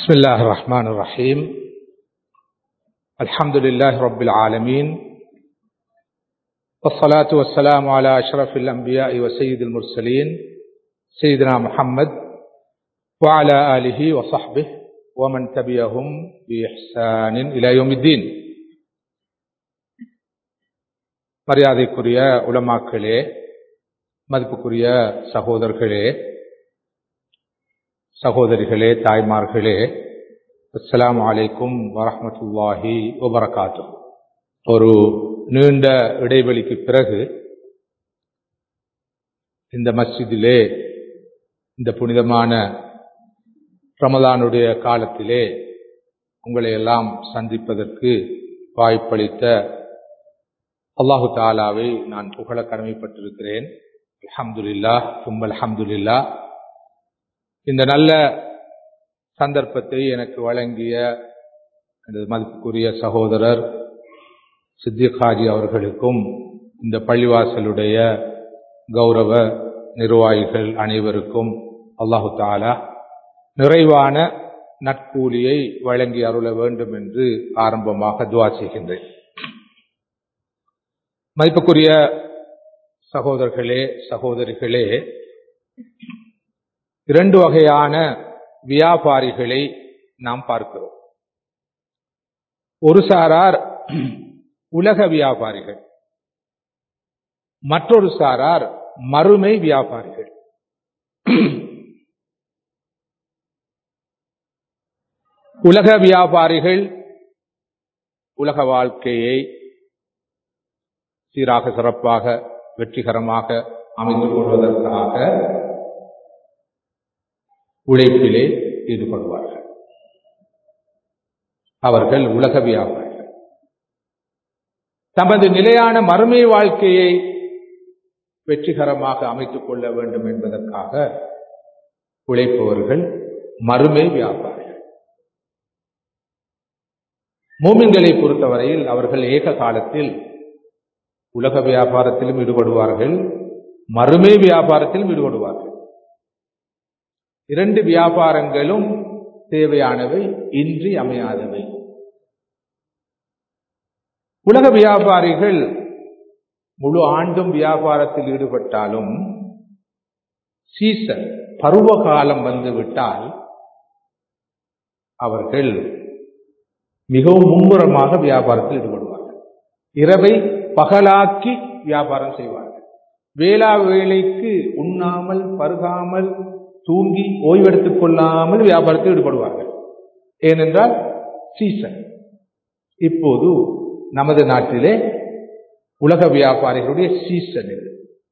بسم الله الرحمن الرحيم الحمد لله رب العالمين والصلاة والسلام على أشرف الأنبياء وسيد المرسلين سيدنا محمد وعلى آله وصحبه ومن تبعهم بإحسان إلى يوم الدين மரியாதைக்குரிய உலமாக்களே மதிப்புக்குரிய சகோதரர்களே சகோதரிகளே தாய்மார்களே அஸ்ஸலாமு அலைக்கும் வரஹமத்துல்லாஹி வபரகாத்து ஒரு நீண்ட இடைவெளிக்கு பிறகு இந்த மஸ்ஜிதிலே இந்த புனிதமான ரமதானுடைய காலத்திலே உங்களை எல்லாம் சந்திப்பதற்கு வாய்ப்பளித்த அல்லாஹு தாலாவை நான் புகழ கடமைப்பட்டிருக்கிறேன் அலமதுல்லா தும்பல் அஹமதுல்லா இந்த நல்ல சந்தர்ப்பத்தை எனக்கு வழங்கிய எனது மதிப்புக்குரிய சகோதரர் சித்திக் ஹாஜி அவர்களுக்கும் இந்த பள்ளிவாசலுடைய கௌரவ நிர்வாகிகள் அனைவருக்கும் அல்லாஹு தாலா நிறைவான நட்கூலியை வழங்கி அருள வேண்டும் என்று ஆரம்பமாக துவா செய்கின்றேன் மதிப்புக்குரிய சகோதரர்களே சகோதரிகளே இரண்டு வகையான வியாபாரிகளை நாம் பார்க்கிறோம் ஒரு சாரார் உலக வியாபாரிகள் மற்றொரு சாரார் மறுமை வியாபாரிகள் உலக வியாபாரிகள் உலக வாழ்க்கையை சீராக சிறப்பாக வெற்றிகரமாக அமைத்துக் கொள்வதற்காக உழைப்பிலே ஈடுபடுவார்கள் அவர்கள் உலக வியாபாரிகள் தமது நிலையான மறுமை வாழ்க்கையை வெற்றிகரமாக அமைத்துக் கொள்ள வேண்டும் என்பதற்காக உழைப்பவர்கள் மறுமை வியாபாரிகள் மூமின்களை பொறுத்தவரையில் அவர்கள் ஏக காலத்தில் உலக வியாபாரத்திலும் ஈடுபடுவார்கள் மறுமை வியாபாரத்திலும் ஈடுபடுவார்கள் இரண்டு வியாபாரங்களும் தேவையானவை இன்றி அமையாதவை உலக வியாபாரிகள் முழு ஆண்டும் வியாபாரத்தில் ஈடுபட்டாலும் சீசன் பருவ காலம் வந்துவிட்டால் அவர்கள் மிகவும் மும்முரமாக வியாபாரத்தில் ஈடுபடுவார்கள் இரவை பகலாக்கி வியாபாரம் செய்வார்கள் வேளா வேலைக்கு உண்ணாமல் பருகாமல் தூங்கி ஓய்வெடுத்துக் கொள்ளாமல் வியாபாரத்தில் ஈடுபடுவார்கள் ஏனென்றால் சீசன் இப்போது நமது நாட்டிலே உலக வியாபாரிகளுடைய சீசன் இது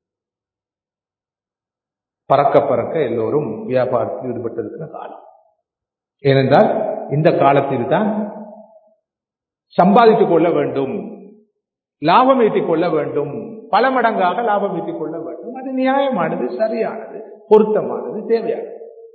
பறக்க பறக்க எல்லோரும் வியாபாரத்தில் ஈடுபட்டிருக்கிற காலம் ஏனென்றால் இந்த காலத்தில் தான் சம்பாதித்துக் கொள்ள வேண்டும் லாபம் ஈட்டிக் கொள்ள வேண்டும் பல மடங்காக லாபம் ஈட்டிக் கொள்ள வேண்டும் அது நியாயமானது சரியானது பொருத்தமானது தேவையானது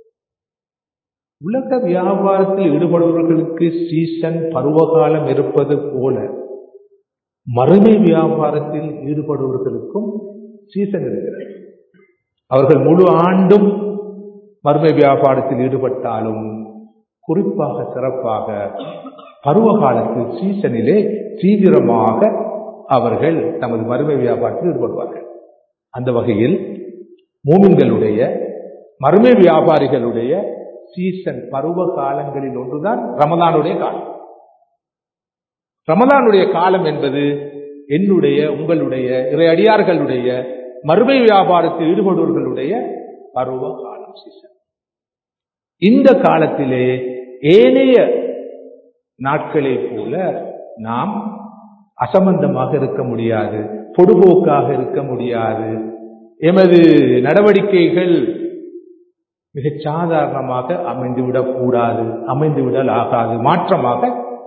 உலக வியாபாரத்தில் ஈடுபடுபவர்களுக்கு சீசன் பருவகாலம் இருப்பது போல மறுமை வியாபாரத்தில் ஈடுபடுபவர்களுக்கும் சீசன் இருக்கிறது அவர்கள் முழு ஆண்டும் மறுமை வியாபாரத்தில் ஈடுபட்டாலும் குறிப்பாக சிறப்பாக பருவ காலத்தில் சீசனிலே தீவிரமாக அவர்கள் தமது மறுமை வியாபாரத்தில் ஈடுபடுவார்கள் அந்த வகையில் மூமின்களுடைய மறுமை வியாபாரிகளுடைய சீசன் பருவ காலங்களில் ஒன்றுதான் ரமதானுடைய காலம் ரமதானுடைய காலம் என்பது என்னுடைய உங்களுடைய இறை அடியார்களுடைய மறுமை வியாபாரத்தில் ஈடுபடுவர்களுடைய பருவ காலம் சீசன் இந்த காலத்திலே ஏனைய நாட்களை போல நாம் அசம்பந்தமாக இருக்க முடியாது பொடுபோக்காக இருக்க முடியாது எமது நடவடிக்கைகள் மிகச் சாதாரணமாக அமைந்துவிடக் கூடாது அமைந்துவிடல் ஆகாது மாற்றமாக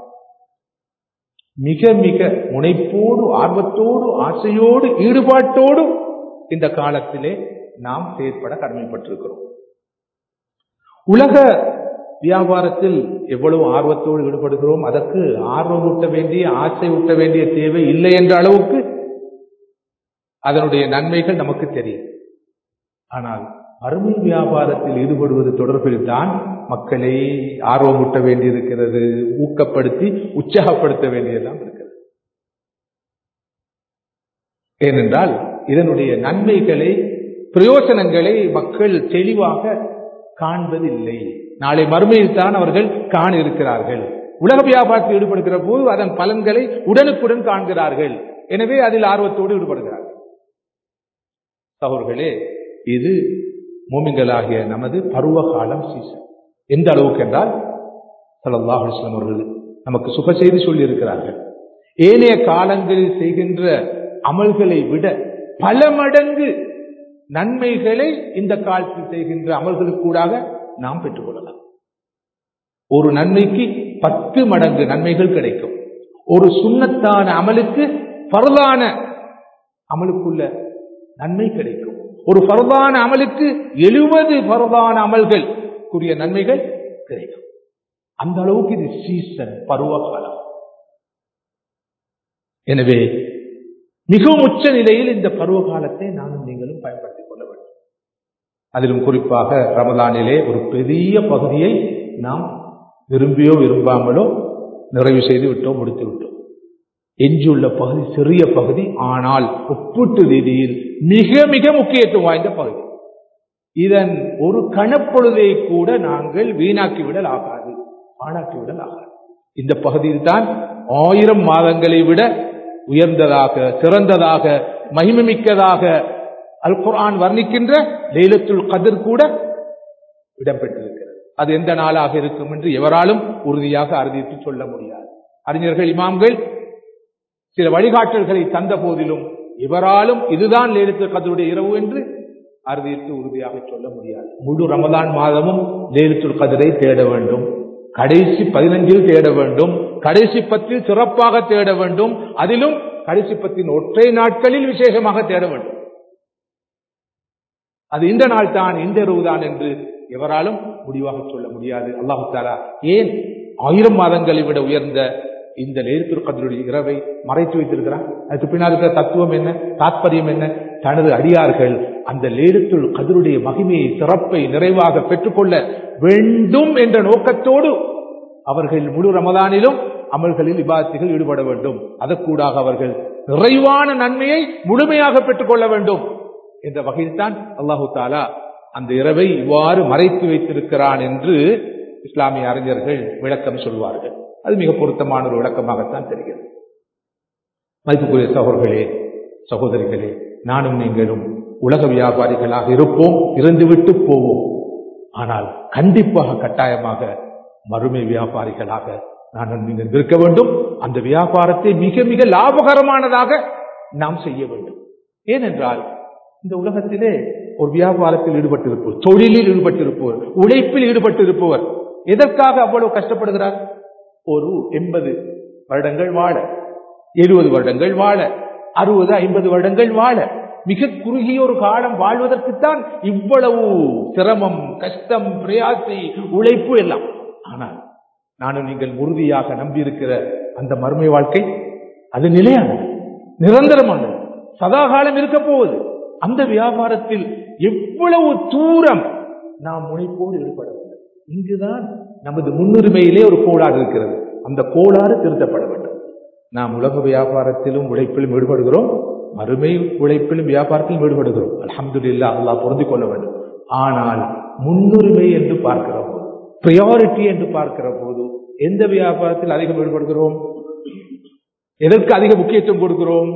மிக மிக முனைப்போடு ஆர்வத்தோடு ஆசையோடு ஈடுபாட்டோடு இந்த காலத்திலே நாம் செயற்பட கடமைப்பட்டிருக்கிறோம் உலக வியாபாரத்தில் எவ்வளவு ஆர்வத்தோடு ஈடுபடுகிறோம் அதற்கு ஆர்வம் ஊட்ட வேண்டிய ஆசை ஊட்ட வேண்டிய தேவை இல்லை என்ற அளவுக்கு அதனுடைய நன்மைகள் நமக்கு தெரியும் ஆனால் அருமை வியாபாரத்தில் ஈடுபடுவது தொடர்பில் தான் மக்களை ஆர்வமூட்ட வேண்டியிருக்கிறது ஊக்கப்படுத்தி உற்சாகப்படுத்த வேண்டியதெல்லாம் இருக்கிறது ஏனென்றால் இதனுடைய நன்மைகளை பிரயோசனங்களை மக்கள் தெளிவாக காண்பதில்லை நாளை மறுமையில் தான் அவர்கள் காண இருக்கிறார்கள் உலக வியாபாரத்தில் ஈடுபடுகிற போது அதன் பலன்களை உடனுக்குடன் காண்கிறார்கள் எனவே அதில் ஆர்வத்தோடு ஈடுபடுகிறார்கள் சகோர்களே இது மூமிங்களாகிய நமது பருவகாலம் சீசன் எந்த அளவுக்கு என்றால் சல்லாஹ் அலிஸ்லாம் அவர்கள் நமக்கு சுப செய்தி சொல்லி இருக்கிறார்கள் ஏனைய காலங்களில் செய்கின்ற அமல்களை விட பல மடங்கு நன்மைகளை இந்த காலத்தில் செய்கின்ற அமல்களுக்கூடாக நாம் பெற்றுக்கொள்ளலாம் ஒரு நன்மைக்கு பத்து மடங்கு நன்மைகள் கிடைக்கும் ஒரு சுண்ணத்தான அமலுக்கு பரலான அமலுக்குள்ள நன்மை கிடைக்கும் ஒரு பரதான அமலுக்கு எழுபது பரதான அமல்களுக்குரிய நன்மைகள் கிடைக்கும் அந்த அளவுக்கு இது சீசன் பருவகாலம் எனவே மிகவும் உச்ச நிலையில் இந்த பருவ காலத்தை நானும் நீங்களும் பயன்படுத்திக் கொள்ள வேண்டும் அதிலும் குறிப்பாக ரமதானிலே ஒரு பெரிய பகுதியை நாம் விரும்பியோ விரும்பாமலோ நிறைவு செய்து விட்டோம் முடித்து விட்டோம் எஞ்சியுள்ள பகுதி சிறிய பகுதி ஆனால் ஒப்பீட்டு ரீதியில் மிக மிக முக்கியத்துவம் வாய்ந்த பகுதி இதன் ஒரு கணப்பொழுதை கூட நாங்கள் வீணாக்கிவிடல் ஆகாது பாழாக்கிவிடல் ஆகாது இந்த பகுதியில் தான் ஆயிரம் மாதங்களை விட உயர்ந்ததாக சிறந்ததாக மகிமமிக்கதாக அல் குர்ஆன் வர்ணிக்கின்ற லைலத்துல் கதிர் கூட இடம்பெற்றிருக்கிறது அது எந்த நாளாக இருக்கும் என்று எவராலும் உறுதியாக அறிவித்து சொல்ல முடியாது அறிஞர்கள் இமாம்கள் சில வழிகாட்டல்களை தந்த போதிலும் இவராலும் இதுதான் லேலத்துல் கதருடைய இரவு என்று அறிவித்து உறுதியாக சொல்ல முடியாது முழு ரமதான் மாதமும் லேலத்துல் கதிரை தேட வேண்டும் கடைசி பதினஞ்சில் தேட வேண்டும் கடைசி பத்தில் சிறப்பாக தேட வேண்டும் அதிலும் கடைசி பத்தின் ஒற்றை நாட்களில் விசேஷமாக தேட வேண்டும் அது இந்த நாள் தான் இந்த இரவுதான் என்று எவராலும் முடிவாக சொல்ல முடியாது அல்லாஹு தாலா ஏன் ஆயிரம் மாதங்களை விட உயர்ந்த இந்த நேருத்துருக்கத்தினுடைய இரவை மறைத்து வைத்திருக்கிறான் அதுக்கு பின்னால் இருக்கிற தத்துவம் என்ன தாத்பரியம் என்ன தனது அடியார்கள் அந்த லேடுத்துள் கதிருடைய மகிமையை சிறப்பை நிறைவாக பெற்றுக்கொள்ள வேண்டும் என்ற நோக்கத்தோடு அவர்கள் முழு ரமதானிலும் அமல்களில் விவாதத்தில் ஈடுபட வேண்டும் அதற்கூடாக அவர்கள் நிறைவான நன்மையை முழுமையாக பெற்றுக்கொள்ள வேண்டும் என்ற வகையில் தான் அல்லாஹு தாலா அந்த இரவை இவ்வாறு மறைத்து வைத்திருக்கிறான் என்று இஸ்லாமிய அறிஞர்கள் விளக்கம் சொல்வார்கள் அது மிக பொருத்தமான ஒரு விளக்கமாகத்தான் தெரிகிறது மதிப்புக்குரிய சகோதர்களே சகோதரிகளே நானும் நீங்களும் உலக வியாபாரிகளாக இருப்போம் இருந்துவிட்டு போவோம் ஆனால் கண்டிப்பாக கட்டாயமாக மறுமை வியாபாரிகளாக நான் நீங்கள் இருக்க வேண்டும் அந்த வியாபாரத்தை மிக மிக லாபகரமானதாக நாம் செய்ய வேண்டும் ஏனென்றால் இந்த உலகத்திலே ஒரு வியாபாரத்தில் ஈடுபட்டிருப்பவர் தொழிலில் ஈடுபட்டிருப்பவர் உழைப்பில் ஈடுபட்டிருப்பவர் எதற்காக அவ்வளவு கஷ்டப்படுகிறார் ஒரு எண்பது வருடங்கள் வாழ எழுபது வருடங்கள் வாழ அறுபது ஐம்பது வருடங்கள் வாழ மிக குறுகிய ஒரு காலம் வாழ்வதற்குத்தான் இவ்வளவு சிரமம் கஷ்டம் பிரயாசி உழைப்பு எல்லாம் ஆனால் நானும் நீங்கள் உறுதியாக நம்பியிருக்கிற அந்த மறுமை வாழ்க்கை அது நிலையானது நிரந்தரமானது சதாகாலம் இருக்க போவது அந்த வியாபாரத்தில் எவ்வளவு தூரம் நாம் முனைப்போடு ஈடுபட வேண்டும் இங்குதான் நமது முன்னுரிமையிலே ஒரு கோளாறு இருக்கிறது அந்த கோளாறு திருத்தப்பட வேண்டும் நாம் உலக வியாபாரத்திலும் உழைப்பிலும் ஈடுபடுகிறோம் மறுமை உழைப்பிலும் வியாபாரத்திலும் ஈடுபடுகிறோம் அலமதுல்லா அல்லாஹ் பொருந்திக் கொள்ள வேண்டும் ஆனால் முன்னுரிமை என்று பார்க்கிற போது பிரியாரிட்டி என்று பார்க்கிற போது எந்த வியாபாரத்தில் அதிகம் ஈடுபடுகிறோம் எதற்கு அதிக முக்கியத்துவம் கொடுக்கிறோம்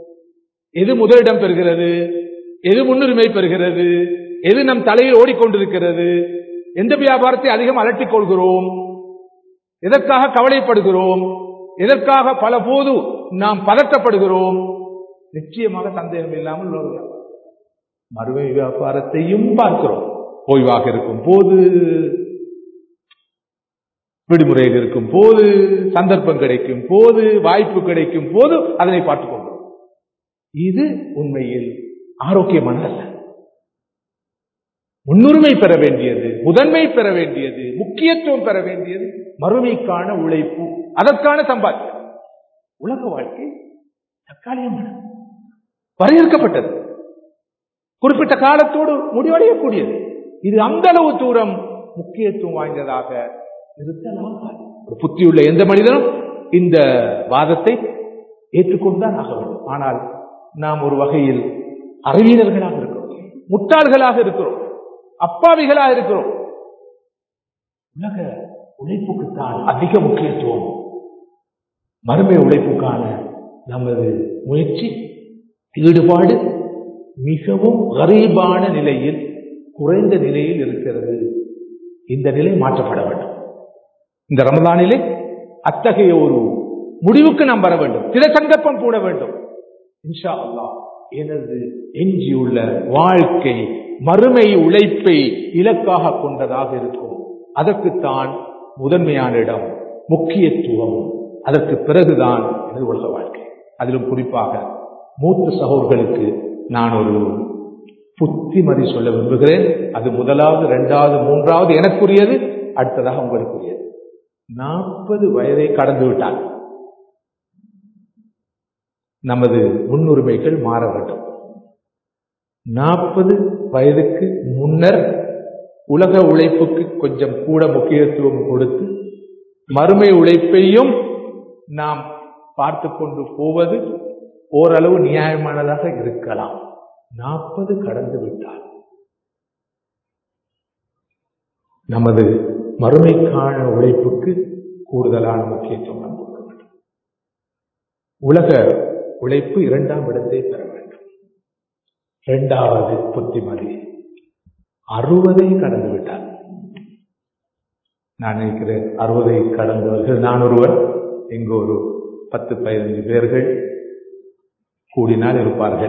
எது முதலிடம் பெறுகிறது எது முன்னுரிமை பெறுகிறது எது நம் தலையில் ஓடிக்கொண்டிருக்கிறது எந்த வியாபாரத்தை அதிகம் அலட்டிக் கொள்கிறோம் எதற்காக கவலைப்படுகிறோம் எதற்காக பல போது நாம் பதட்டப்படுகிறோம் நிச்சயமாக சந்தேகம் இல்லாமல் ஒரு வியாபாரம். மறுமை வியாபாரத்தையும் பார்க்கிறோம் ஓய்வாக இருக்கும் போது விடுமுறையில் இருக்கும் போது சந்தர்ப்பம் கிடைக்கும் போது வாய்ப்பு கிடைக்கும் போது அதனை பார்த்துக் கொள்கிறோம் இது உண்மையில் ஆரோக்கியமானதல்ல முன்னுரிமை பெற வேண்டியது முதன்மை பெற வேண்டியது முக்கியத்துவம் பெற வேண்டியது மறுமைக்கான உழைப்பு அதற்கான சம்பாத்தியம் உலக வாழ்க்கை தற்காலிகமானது வரையறுக்கப்பட்டது குறிப்பிட்ட காலத்தோடு முடிவடையக்கூடியது இது அந்த அளவு தூரம் முக்கியத்துவம் வாய்ந்ததாக இருக்கலாம் ஒரு புத்தியுள்ள எந்த மனிதனும் இந்த வாதத்தை ஏற்றுக்கொண்டுதான் ஆக வேண்டும் ஆனால் நாம் ஒரு வகையில் அறிவியலர்களாக இருக்கிறோம் முட்டாள்களாக இருக்கிறோம் அப்பாவிகளாக இருக்கிறோம் உலக உழைப்புக்குத்தான் அதிக முக்கியத்துவம் மறுமை உழைப்புக்கான நமது முயற்சி ஈடுபாடு மிகவும் கரீபான நிலையில் குறைந்த நிலையில் இருக்கிறது இந்த நிலை மாற்றப்பட வேண்டும் இந்த ரமதானிலே அத்தகைய ஒரு முடிவுக்கு நாம் வர வேண்டும் சில சங்கப்பம் போட வேண்டும் இன்ஷா அல்லாஹ் எனது எஞ்சியுள்ள வாழ்க்கை மறுமை உழைப்பை இலக்காக கொண்டதாக இருக்கும் அதற்குத்தான் முதன்மையான இடம் முக்கியத்துவம் அதற்கு பிறகுதான் எனது உலக வாழ்க்கை அதிலும் குறிப்பாக மூத்த சகோதர்களுக்கு நான் ஒரு புத்திமதி சொல்ல விரும்புகிறேன் அது முதலாவது இரண்டாவது மூன்றாவது எனக்குரியது அடுத்ததாக உங்களுக்குரியது நாற்பது வயதை கடந்து விட்டால் நமது முன்னுரிமைகள் மாற வேண்டும் நாற்பது வயதுக்கு முன்னர் உலக உழைப்புக்கு கொஞ்சம் கூட முக்கியத்துவம் கொடுத்து மறுமை உழைப்பையும் நாம் பார்த்து கொண்டு போவது ஓரளவு நியாயமானதாக இருக்கலாம் நாற்பது கடந்து விட்டால் நமது மறுமைக்கான உழைப்புக்கு கூடுதலான முக்கியத்துவம் நாம் கொடுக்க வேண்டும் உலக உழைப்பு இரண்டாம் இடத்தை பெற வேண்டும் இரண்டாவது புத்திமதி அறுபதை கடந்து விட்டார் நான் நினைக்கிறேன் அறுபதை கடந்தவர்கள் நான் ஒருவர் இங்கு ஒரு பத்து பதினைந்து பேர்கள் கூடினால் இருப்பார்கள்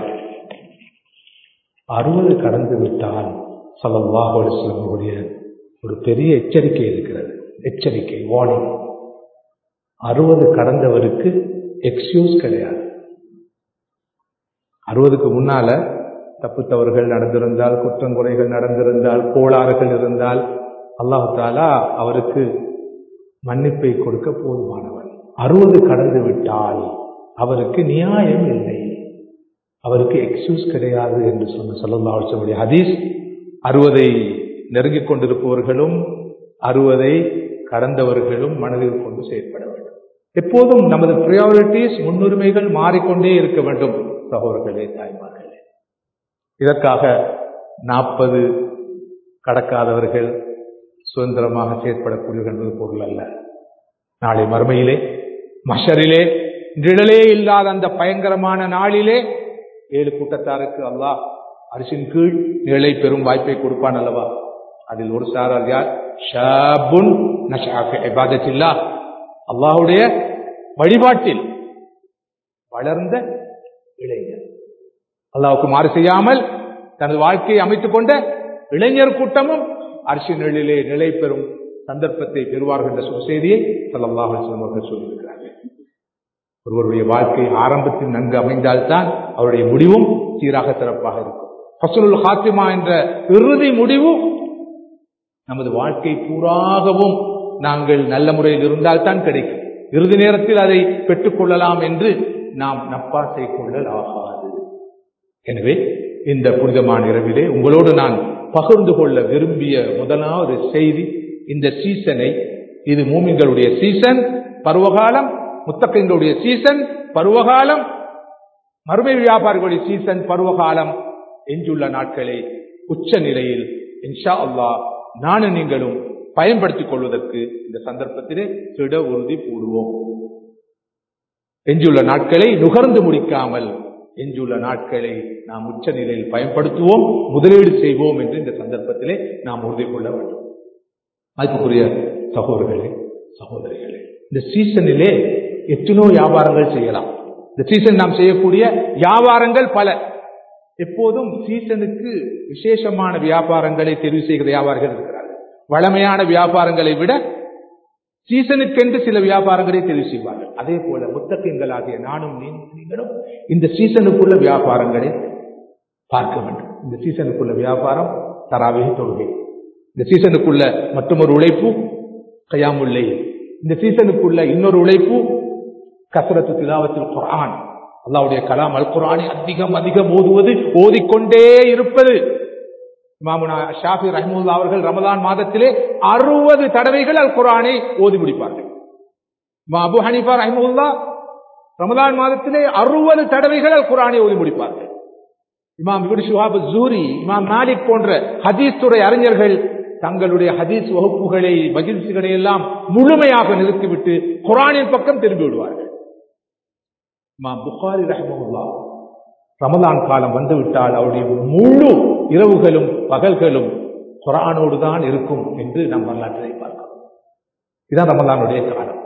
அறுபது கடந்து விட்டால் சலவாக சிலமுடைய ஒரு பெரிய எச்சரிக்கை இருக்கிறது எச்சரிக்கை வார்னிங் அறுபது கடந்தவருக்கு எக்ஸ்கியூஸ் கிடையாது அறுபதுக்கு முன்னால தப்பு தவறுகள் நடந்திருந்தால் குற்றங்குறைகள் நடந்திருந்தால் கோளாறுகள் இருந்தால் அல்லாஹு தாலா அவருக்கு மன்னிப்பை கொடுக்க போதுமானவன் அறுபது கடந்து விட்டால் அவருக்கு நியாயம் இல்லை அவருக்கு எக்ஸ்கியூஸ் கிடையாது என்று சொன்ன சொல்லக்கூடிய ஹதீஸ் அறுபதை நெருங்கிக் கொண்டிருப்பவர்களும் அறுபதை கடந்தவர்களும் மனதில் கொண்டு செயற்பட வேண்டும் எப்போதும் நமது பிரியாரிட்டிஸ் முன்னுரிமைகள் மாறிக்கொண்டே இருக்க வேண்டும் சகோதரர்களே தாய்மார்களே இதற்காக நாற்பது கடக்காதவர்கள் சுதந்திரமாக செயற்படக்கூடியவர்கள் என்பது பொருள் அல்ல நாளை மறுமையிலே மஷரிலே நிழலே இல்லாத அந்த பயங்கரமான நாளிலே ஏழு கூட்டத்தாருக்கு அல்லாஹ் அரிசின் கீழ் நிழலை பெறும் வாய்ப்பை கொடுப்பான் அல்லவா அதில் ஒரு சாரார் யார் ஷாபுன் இபாதத்தில்லா அல்லாஹுடைய வழிபாட்டில் வளர்ந்த இளைஞர் அல்லாவுக்கு மாறு செய்யாமல் தனது வாழ்க்கையை அமைத்துக் கொண்ட இளைஞர் கூட்டமும் அரிசி நிழலிலே நிலை பெறும் சந்தர்ப்பத்தை பெறுவார்கள் என்ற சொல் செய்தியை சல்லாஹ் அவர்கள் சொல்லியிருக்கிறார்கள் ஒருவருடைய வாழ்க்கை ஆரம்பத்தில் நன்கு அமைந்தால்தான் அவருடைய முடிவும் சீராக சிறப்பாக இருக்கும் ஃபசலுல் ஹாத்திமா என்ற இறுதி முடிவு நமது வாழ்க்கை பூராகவும் நாங்கள் நல்ல முறையில் இருந்தால்தான் கிடைக்கும் இறுதி நேரத்தில் அதை பெற்றுக் கொள்ளலாம் என்று நாம் நப்பாசை கொள்ளல் ஆகாது எனவே இந்த புனிதமான இரவிலே உங்களோடு நான் பகிர்ந்து கொள்ள விரும்பிய முதலாவது செய்தி இந்த சீசனை இது மூமின்களுடைய சீசன் பருவகாலம் முத்தகங்களுடைய சீசன் பருவகாலம் மறுமை வியாபாரிகளுடைய சீசன் பருவகாலம் எஞ்சுள்ள நாட்களை உச்ச நிலையில் இன்ஷா அல்லா நானும் நீங்களும் பயன்படுத்திக் கொள்வதற்கு இந்த சந்தர்ப்பத்திலே திட உறுதி கூடுவோம் எஞ்சுள்ள நாட்களை நுகர்ந்து முடிக்காமல் எஞ்சுள்ள நாட்களை நாம் உச்ச நிலையில் பயன்படுத்துவோம் முதலீடு செய்வோம் என்று இந்த சந்தர்ப்பத்திலே நாம் உறுதி கொள்ள வேண்டும் அதுக்குரிய சகோதரர்களே சகோதரிகளே இந்த சீசனிலே எத்தனோ வியாபாரங்கள் செய்யலாம் இந்த சீசன் நாம் செய்யக்கூடிய வியாபாரங்கள் பல எப்போதும் சீசனுக்கு விசேஷமான வியாபாரங்களை தெரிவு செய்கிற வியாபாரிகள் இருக்கிறார்கள் வளமையான வியாபாரங்களை விட சீசனுக்கென்று சில வியாபாரங்களை தெரிவு செய்வார்கள் அதே போல முத்தகங்களாகிய நானும் நீங்களும் இந்த சீசனுக்குள்ள வியாபாரங்களை பார்க்க வேண்டும் இந்த சீசனுக்குள்ள வியாபாரம் தராவே தொழுகை இந்த சீசனுக்குள்ள மற்றொரு உழைப்பு கையாமுல்லை இந்த சீசனுக்குள்ள இன்னொரு உழைப்பு கசரத்து திலாவத்தில் குரான் அல்லாவுடைய கலாம் அல் குரானை அதிகம் அதிகம் ஓதுவது ஓதிக்கொண்டே இருப்பது இமாமுனா ஷாஃபி ரஹ்முல்லா அவர்கள் ரமலான் மாதத்திலே அறுபது தடவைகள் அல் குரானை ஓதி முடிப்பார்கள் இமாம் அபு ஹனீஃபா ரஹ்முல்லா ரமலான் மாதத்திலே அறுபது தடவைகள் அல் குரானை ஓதி முடிப்பார்கள் இமாம் இபின் ஷுஹாப் ஜூரி இமாம் மாலிக் போன்ற ஹதீஸ் துறை அறிஞர்கள் தங்களுடைய ஹதீஸ் வகுப்புகளை மகிழ்ச்சிகளை எல்லாம் முழுமையாக நிறுத்திவிட்டு குரானின் பக்கம் திரும்பி விடுவார்கள் இமாம் புகாரி ரஹமுல்லா ரமலான் காலம் வந்துவிட்டால் அவருடைய முழு இரவுகளும் பகல்களும் குரானோடு தான் இருக்கும் என்று நம் வரலாற்றை பார்க்கிறோம் இதுதான் ரமலானுடைய காலம்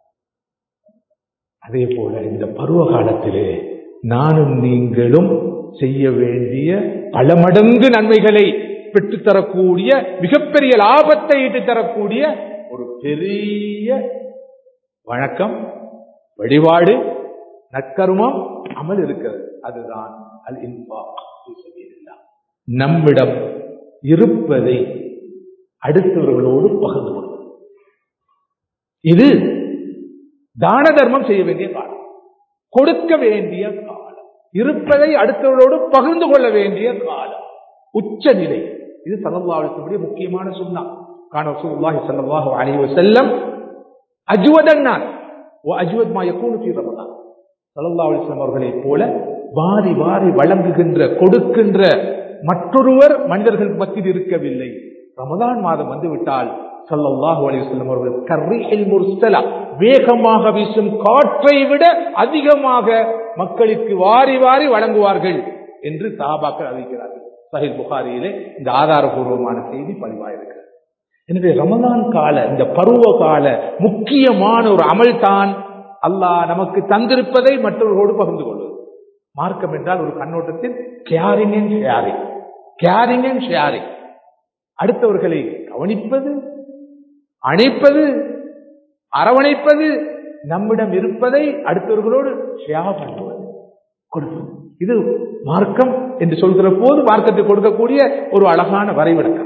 அதே போல இந்த பருவ காலத்திலே நானும் நீங்களும் செய்ய வேண்டிய பல மடங்கு நன்மைகளை பெற்றுத்தரக்கூடிய மிகப்பெரிய லாபத்தை ஈட்டு தரக்கூடிய ஒரு பெரிய வழக்கம் வழிபாடு நற்கருமம் அமல் இருக்கிறது அதுதான் அல் இன்பா நம்மிடம் இருப்பதை அடுத்தவர்களோடு பகிர்ந்து கொள்வது இது தான தர்மம் செய்ய வேண்டிய காலம் கொடுக்க வேண்டிய காலம் இருப்பதை அடுத்தவர்களோடு பகிர்ந்து கொள்ள வேண்டிய காலம் உச்ச நிலை இது சல்லல்லாஹுடைய முக்கியமான சுண்ணா கான ரசூலுல்லாஹி ஸல்லல்லாஹு அலைஹி வஸல்லம் அஜ்வதன் நாஸ் வ அஜ்வத் மா யகூனு ஃபீ ரமதான் ஸல்லல்லாஹு அலைஹி வஸல்லம் அவர்களைப் போல வாரி வாரி வழங்குகின்ற கொடுக்கின்ற மற்றொருவர் மனிதர்கள் மத்தியில் இருக்கவில்லை ரமதான் மாதம் வந்துவிட்டால் ஸல்லல்லாஹு அலைஹி வஸல்லம் அவர்கள் கர்ரிஹில் முர்சலா வேகமாக வீசும் காற்றை விட அதிகமாக மக்களுக்கு வாரி வாரி வழங்குவார்கள் என்று சஹாபாக்கள் அறிவிக்கிறார்கள் சஹில் புகாரியிலே இந்த ஆதாரபூர்வமான செய்தி பதிவாயிருக்கிறது எனவே ரமதான் கால இந்த பருவ கால முக்கியமான ஒரு அமல் தான் அல்லாஹ் நமக்கு தந்திருப்பதை மற்றவர்களோடு பகிர்ந்து கொள்வது மார்க்கம் என்றால் ஒரு கண்ணோட்டத்தில் caring and sharing caring and sharing அடுத்தவர்களை கவனிப்பது அணைப்பது அரவணைப்பது நம்மிடம் இருப்பதை அடுத்தவர்களோடு ஷேர் பண்ணுவது கொடுப்பது இது மார்க்கம் என்று சொல்கிற போது மார்க்கத்தை கொடுக்கக்கூடிய ஒரு அழகான வரைவிலக்கம்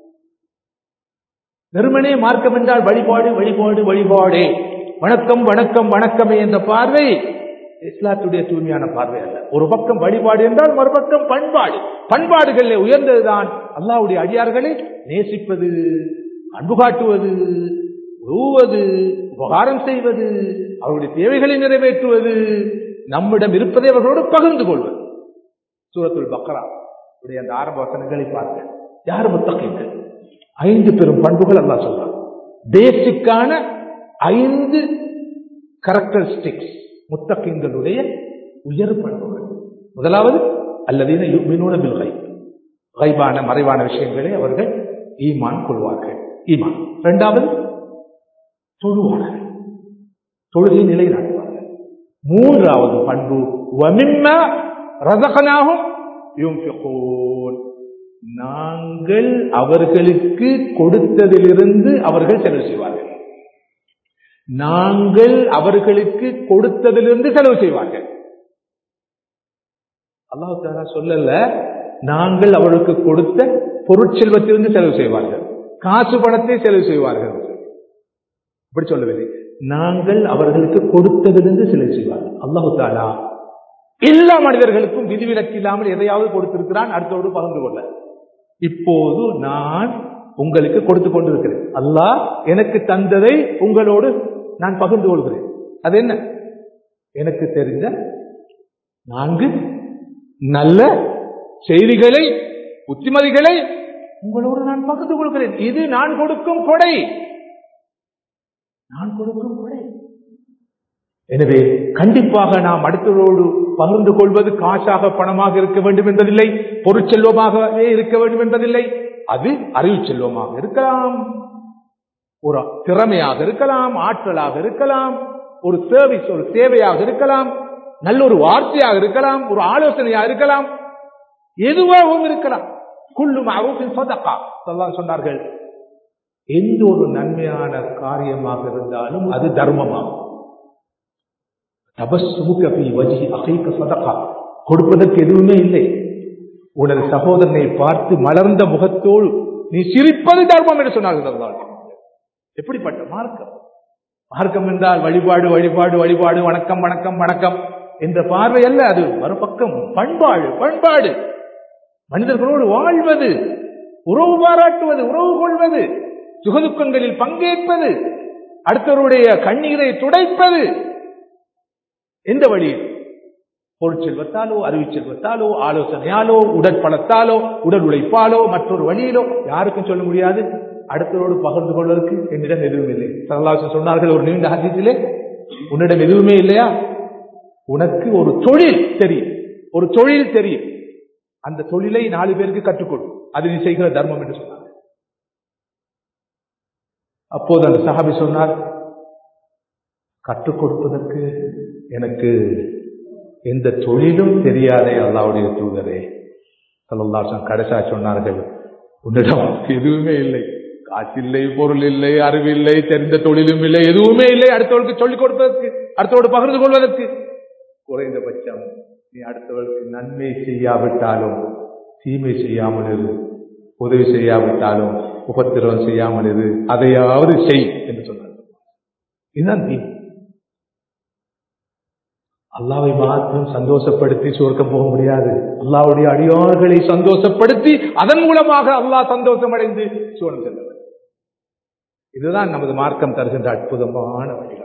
வெறுமனே மார்க்கம் என்றால் வழிபாடு வழிபாடு வழிபாடே வணக்கம் வணக்கம் வணக்கமே என்ற பார்வை இஸ்லாத்துடைய தூய்மையான பார்வை அல்ல ஒரு பக்கம் வழிபாடு என்றால் மறுபக்கம் பண்பாடு பண்பாடுகளில் உயர்ந்ததுதான் அல்லாவுடைய அடியார்களை நேசிப்பது அன்பு காட்டுவது உருவது உபகாரம் செய்வது அவருடைய தேவைகளை நிறைவேற்றுவது நம்மிடம் இருப்பதை அவர்களோடு பகிர்ந்து கொள்வது சூரத்துல் பக்ரா உடைய அந்த ஆரம்ப வசனங்களை பார்க்க யார் முத்தகைகள் ஐந்து பெரும் பண்புகள் அல்லா சொல்றான் பேசிக்கான ஐந்து கரக்டரிஸ்டிக்ஸ் முத்தகிங்களுடைய உயர் பண்புகள் முதலாவது அல்லதீன யுமினூன பில் கைப் கைபான மறைவான விஷயங்களை அவர்கள் ஈமான் கொள்வார்கள் ஈமான் இரண்டாவது தொழுவார்கள் தொழுகை நிலைநாட்டுவார்கள் மூன்றாவது பண்பு வமிம்ம ரசகனாகும் நாங்கள் அவர்களுக்கு கொடுத்ததிலிருந்து அவர்கள் செலவு செய்வார்கள் நாங்கள் அவர்களுக்கு கொடுத்ததிலிருந்து செலவு செய்வார்கள் அல்லாஹு தாலா சொல்லல நாங்கள் அவர்களுக்கு கொடுத்த பொருட்செல்வத்திலிருந்து செலவு செய்வார்கள் காசு பணத்தை செலவு செய்வார்கள் அப்படி சொல்லவில்லை நாங்கள் அவர்களுக்கு கொடுத்ததிலிருந்து செலவு செய்வார்கள் அல்லாஹு தாலா எல்லா மனிதர்களுக்கும் விதிவிலக்கு இல்லாமல் எதையாவது கொடுத்திருக்கிறான் அடுத்தோடு பகிர்ந்து கொள்ள இப்போது நான் உங்களுக்கு கொடுத்து கொண்டிருக்கிறேன் அல்லாஹ் எனக்கு தந்ததை உங்களோடு நான் பகிர்ந்து கொள்கிறேன் அது என்ன எனக்கு தெரிந்த நான்கு நல்ல செய்திகளை புத்திமதிகளை உங்களோடு நான் பகிர்ந்து கொள்கிறேன் இது நான் கொடுக்கும் கொடை நான் கொடுக்கும் கொடை எனவே கண்டிப்பாக நாம் அடுத்தவரோடு பகிர்ந்து கொள்வது காசாக பணமாக இருக்க வேண்டும் என்பதில்லை பொருட்செல்வமாகவே இருக்க வேண்டும் என்பதில்லை அது அறிவு செல்வமாக இருக்கலாம் ஒரு திறமையாக இருக்கலாம் ஆற்றலாக இருக்கலாம் ஒரு சர்வீஸ் ஒரு சேவையாக இருக்கலாம் நல்ல ஒரு வார்த்தையாக இருக்கலாம் ஒரு ஆலோசனையாக இருக்கலாம் எதுவாகவும் இருக்கலாம் குள்ளும் அரூபின் சொதக்கா சொன்னார்கள் எந்த ஒரு நன்மையான காரியமாக இருந்தாலும் அது தர்மமாகும் கொடுப்பதற்கு எதுவுமே இல்லை உனது சகோதரனை பார்த்து மலர்ந்த முகத்தோடு நீ சிரிப்பது தர்மம் என்று சொன்னார்கள் எப்படிப்பட்ட மார்க்கம் மார்க்கம் என்றால் வழிபாடு வழிபாடு வழிபாடு வணக்கம் வணக்கம் வணக்கம் என்ற பார்வை அல்ல அது மறுபக்கம் பண்பாடு பண்பாடு மனிதர்களோடு வாழ்வது உறவு பாராட்டுவது உறவு கொள்வது சுகதுக்கங்களில் பங்கேற்பது அடுத்தவருடைய கண்ணீரை துடைப்பது எந்த வழியில் பொருள் செல்வத்தாலோ அறிவு செல்வத்தாலோ ஆலோசனையாலோ உடற்பலத்தாலோ உடல் உழைப்பாலோ மற்றொரு வழியிலோ யாருக்கும் சொல்ல முடியாது அடுத்தவரோடு பகிர்ந்து கொள்வதற்கு என்னிடம் எதுவும் இல்லை சரலாசன் சொன்னார்கள் ஒரு நீண்ட ஹதீஸிலே உன்னிடம் எதுவுமே இல்லையா உனக்கு ஒரு தொழில் தெரியும் ஒரு தொழில் தெரியும் அந்த தொழிலை நாலு பேருக்கு கற்றுக்கொடு அது நீ செய்கிற தர்மம் என்று சொன்னார் அப்போது அந்த சஹாபி சொன்னார் கற்றுக் கொடுப்பதற்கு எனக்கு எந்த தொழிலும் தெரியாதே அல்லாவுடைய தூதரே சல்லல்லாசன் கடைசா சொன்னார்கள் உன்னிடம் எதுவுமே இல்லை காசு இல்லை பொருள் இல்லை அறிவில்லை தெரிந்த தொழிலும் இல்லை எதுவுமே இல்லை அடுத்தவர்களுக்கு சொல்லிக் கொடுப்பதற்கு அடுத்தவரோடு பகிர்ந்து கொள்வதற்கு குறைந்தபட்சம் நீ அடுத்தவர்களுக்கு நன்மை செய்யாவிட்டாலும் தீமை செய்யாமல் இரு உதவி செய்யாவிட்டாலும் உபத்திரவம் செய்யாமல் இரு அதையாவது செய் என்று சொன்னார் இதுதான் தீ அல்லாவை மாத்திரம் சந்தோஷப்படுத்தி சுவர்க்கம் போக முடியாது அல்லாவுடைய அடியார்களை சந்தோஷப்படுத்தி அதன் மூலமாக அல்லாஹ் சந்தோஷம் அடைந்து சுவனம் செல்ல இதுதான் நமது மார்க்கம் தருகின்ற அற்புதமான வழிகாட்டு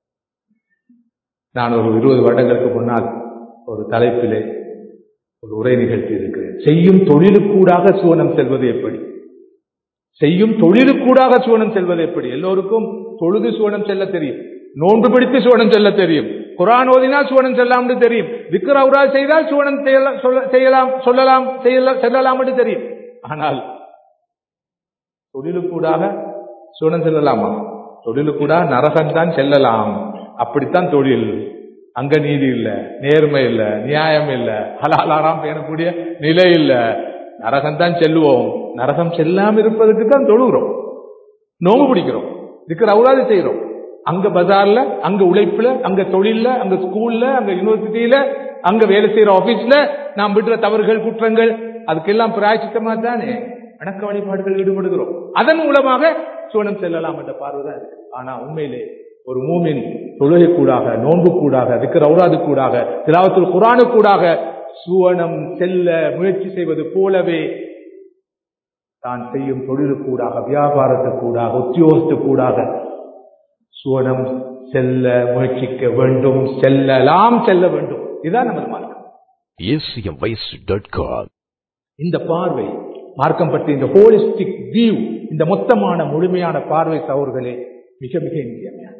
நான் ஒரு இருபது வருடங்களுக்கு முன்னால் ஒரு தலைப்பிலே ஒரு உரை நிகழ்த்தி இருக்கிறேன் செய்யும் தொழிலுக்கூடாக சுவனம் செல்வது எப்படி செய்யும் தொழிலுக்கூடாக சுவனம் செல்வது எப்படி எல்லோருக்கும் தொழுது சுவனம் செல்ல தெரியும் நோன்பு பிடித்து சுவனம் செல்ல தெரியும் குரான் ஓதினால் சுவனம் செல்லாம்னு தெரியும் விக்கிர உரா செய்தால் சுவனம் செய்யலாம் சொல்லலாம் செல்லலாம் என்று தெரியும் ஆனால் தொழிலுக்கூடாக சுவனம் செல்லலாமா தொழிலுக்கூடா நரகம் தான் செல்லலாம் அப்படித்தான் தொழில் அங்க நீதி இல்ல நேர்மை இல்ல நியாயம் இல்ல ஹலாலாராம் பேணக்கூடிய நிலை இல்ல நரகம் தான் செல்லுவோம் நரகம் செல்லாம இருப்பதற்கு தான் தொழுகிறோம் நோம்பு பிடிக்கிறோம் இருக்கிற அவுராது செய்யறோம் அங்க பஜார்ல அங்க உழைப்புல அங்க தொழில்ல அங்க ஸ்கூல்ல அங்க யூனிவர்சிட்டியில அங்க வேலை செய்யற ஆபீஸ்ல நாம் விடுற தவறுகள் குற்றங்கள் அதுக்கெல்லாம் பிராய்ச்சித்தமா தானே வணக்க வழிபாடுகள் ஈடுபடுகிறோம் அதன் மூலமாக சுவனம் செல்லலாம் என்ற பார்வைதான் இருக்கு ஆனா உண்மையிலே ஒரு மூமின் தொழுகை கூடாக நோன்பு கூடாக விக்கிற ஔராது கூடாக திராவத்தில் குரானு கூடாக சுவனம் செல்ல முயற்சி செய்வது போலவே தான் செய்யும் தொழிலுக்கூடாக வியாபாரத்துக்கூடாக உத்தியோகத்துக்கூடாக சுவனம் செல்ல முயற்சிக்க வேண்டும் செல்லலாம் செல்ல வேண்டும் இதுதான் நமது மார்க்கம் acmvice.com இந்த பார்வை மார்க்கம் பற்றி இந்த ஹோலிஸ்டிக் வியூ இந்த மொத்தமான முழுமையான பார்வை சவர்களே மிக மிக இன்றியமையாது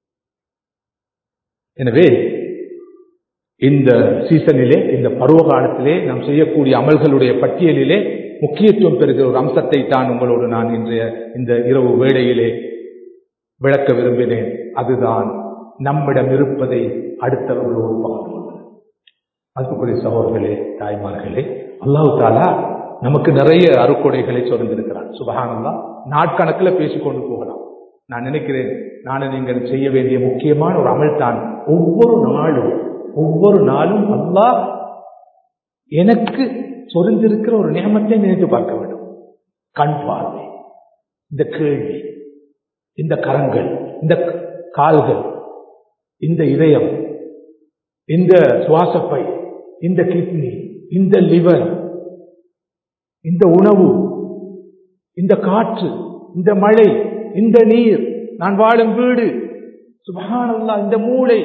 எனவே இந்த சீசனிலே இந்த பருவ காலத்திலே நாம் செய்யக்கூடிய அமல்களுடைய பட்டியலிலே முக்கியத்துவம் பெறுகிற ஒரு அம்சத்தை தான் உங்களோடு நான் இன்றைய இந்த இரவு வேளையிலே விளக்க விரும்பினேன் அதுதான் நம்மிடம் இருப்பதை அடுத்தவர்களோடு பகிர்ந்து கொள்வது அன்புக்குரிய சகோதரர்களே தாய்மார்களே அல்லாஹு தாலா நமக்கு நிறைய அருக்கொடைகளை சொல்லியிருக்கிறான் சுபகானந்தா நாட்கணக்கில் பேசிக்கொண்டு போகலாம் நான் நினைக்கிறேன் நான் நீங்கள் செய்ய வேண்டிய முக்கியமான ஒரு அமல் தான் ஒவ்வொரு நாளும் ஒவ்வொரு நாளும் அல்லாஹ் எனக்கு சொரிந்திருக்கிற ஒரு நியமத்தை நினைத்து பார்க்க வேண்டும் கண் பார்வை இந்த கேள்வி இந்த கரங்கள் இந்த கால்கள் இந்த இதயம் இந்த சுவாசப்பை இந்த கிட்னி இந்த லிவர் இந்த உணவு இந்த காற்று இந்த மழை இந்த நீர் நான் வாழும் வீடு சுபஹானல்லா இந்த மூளை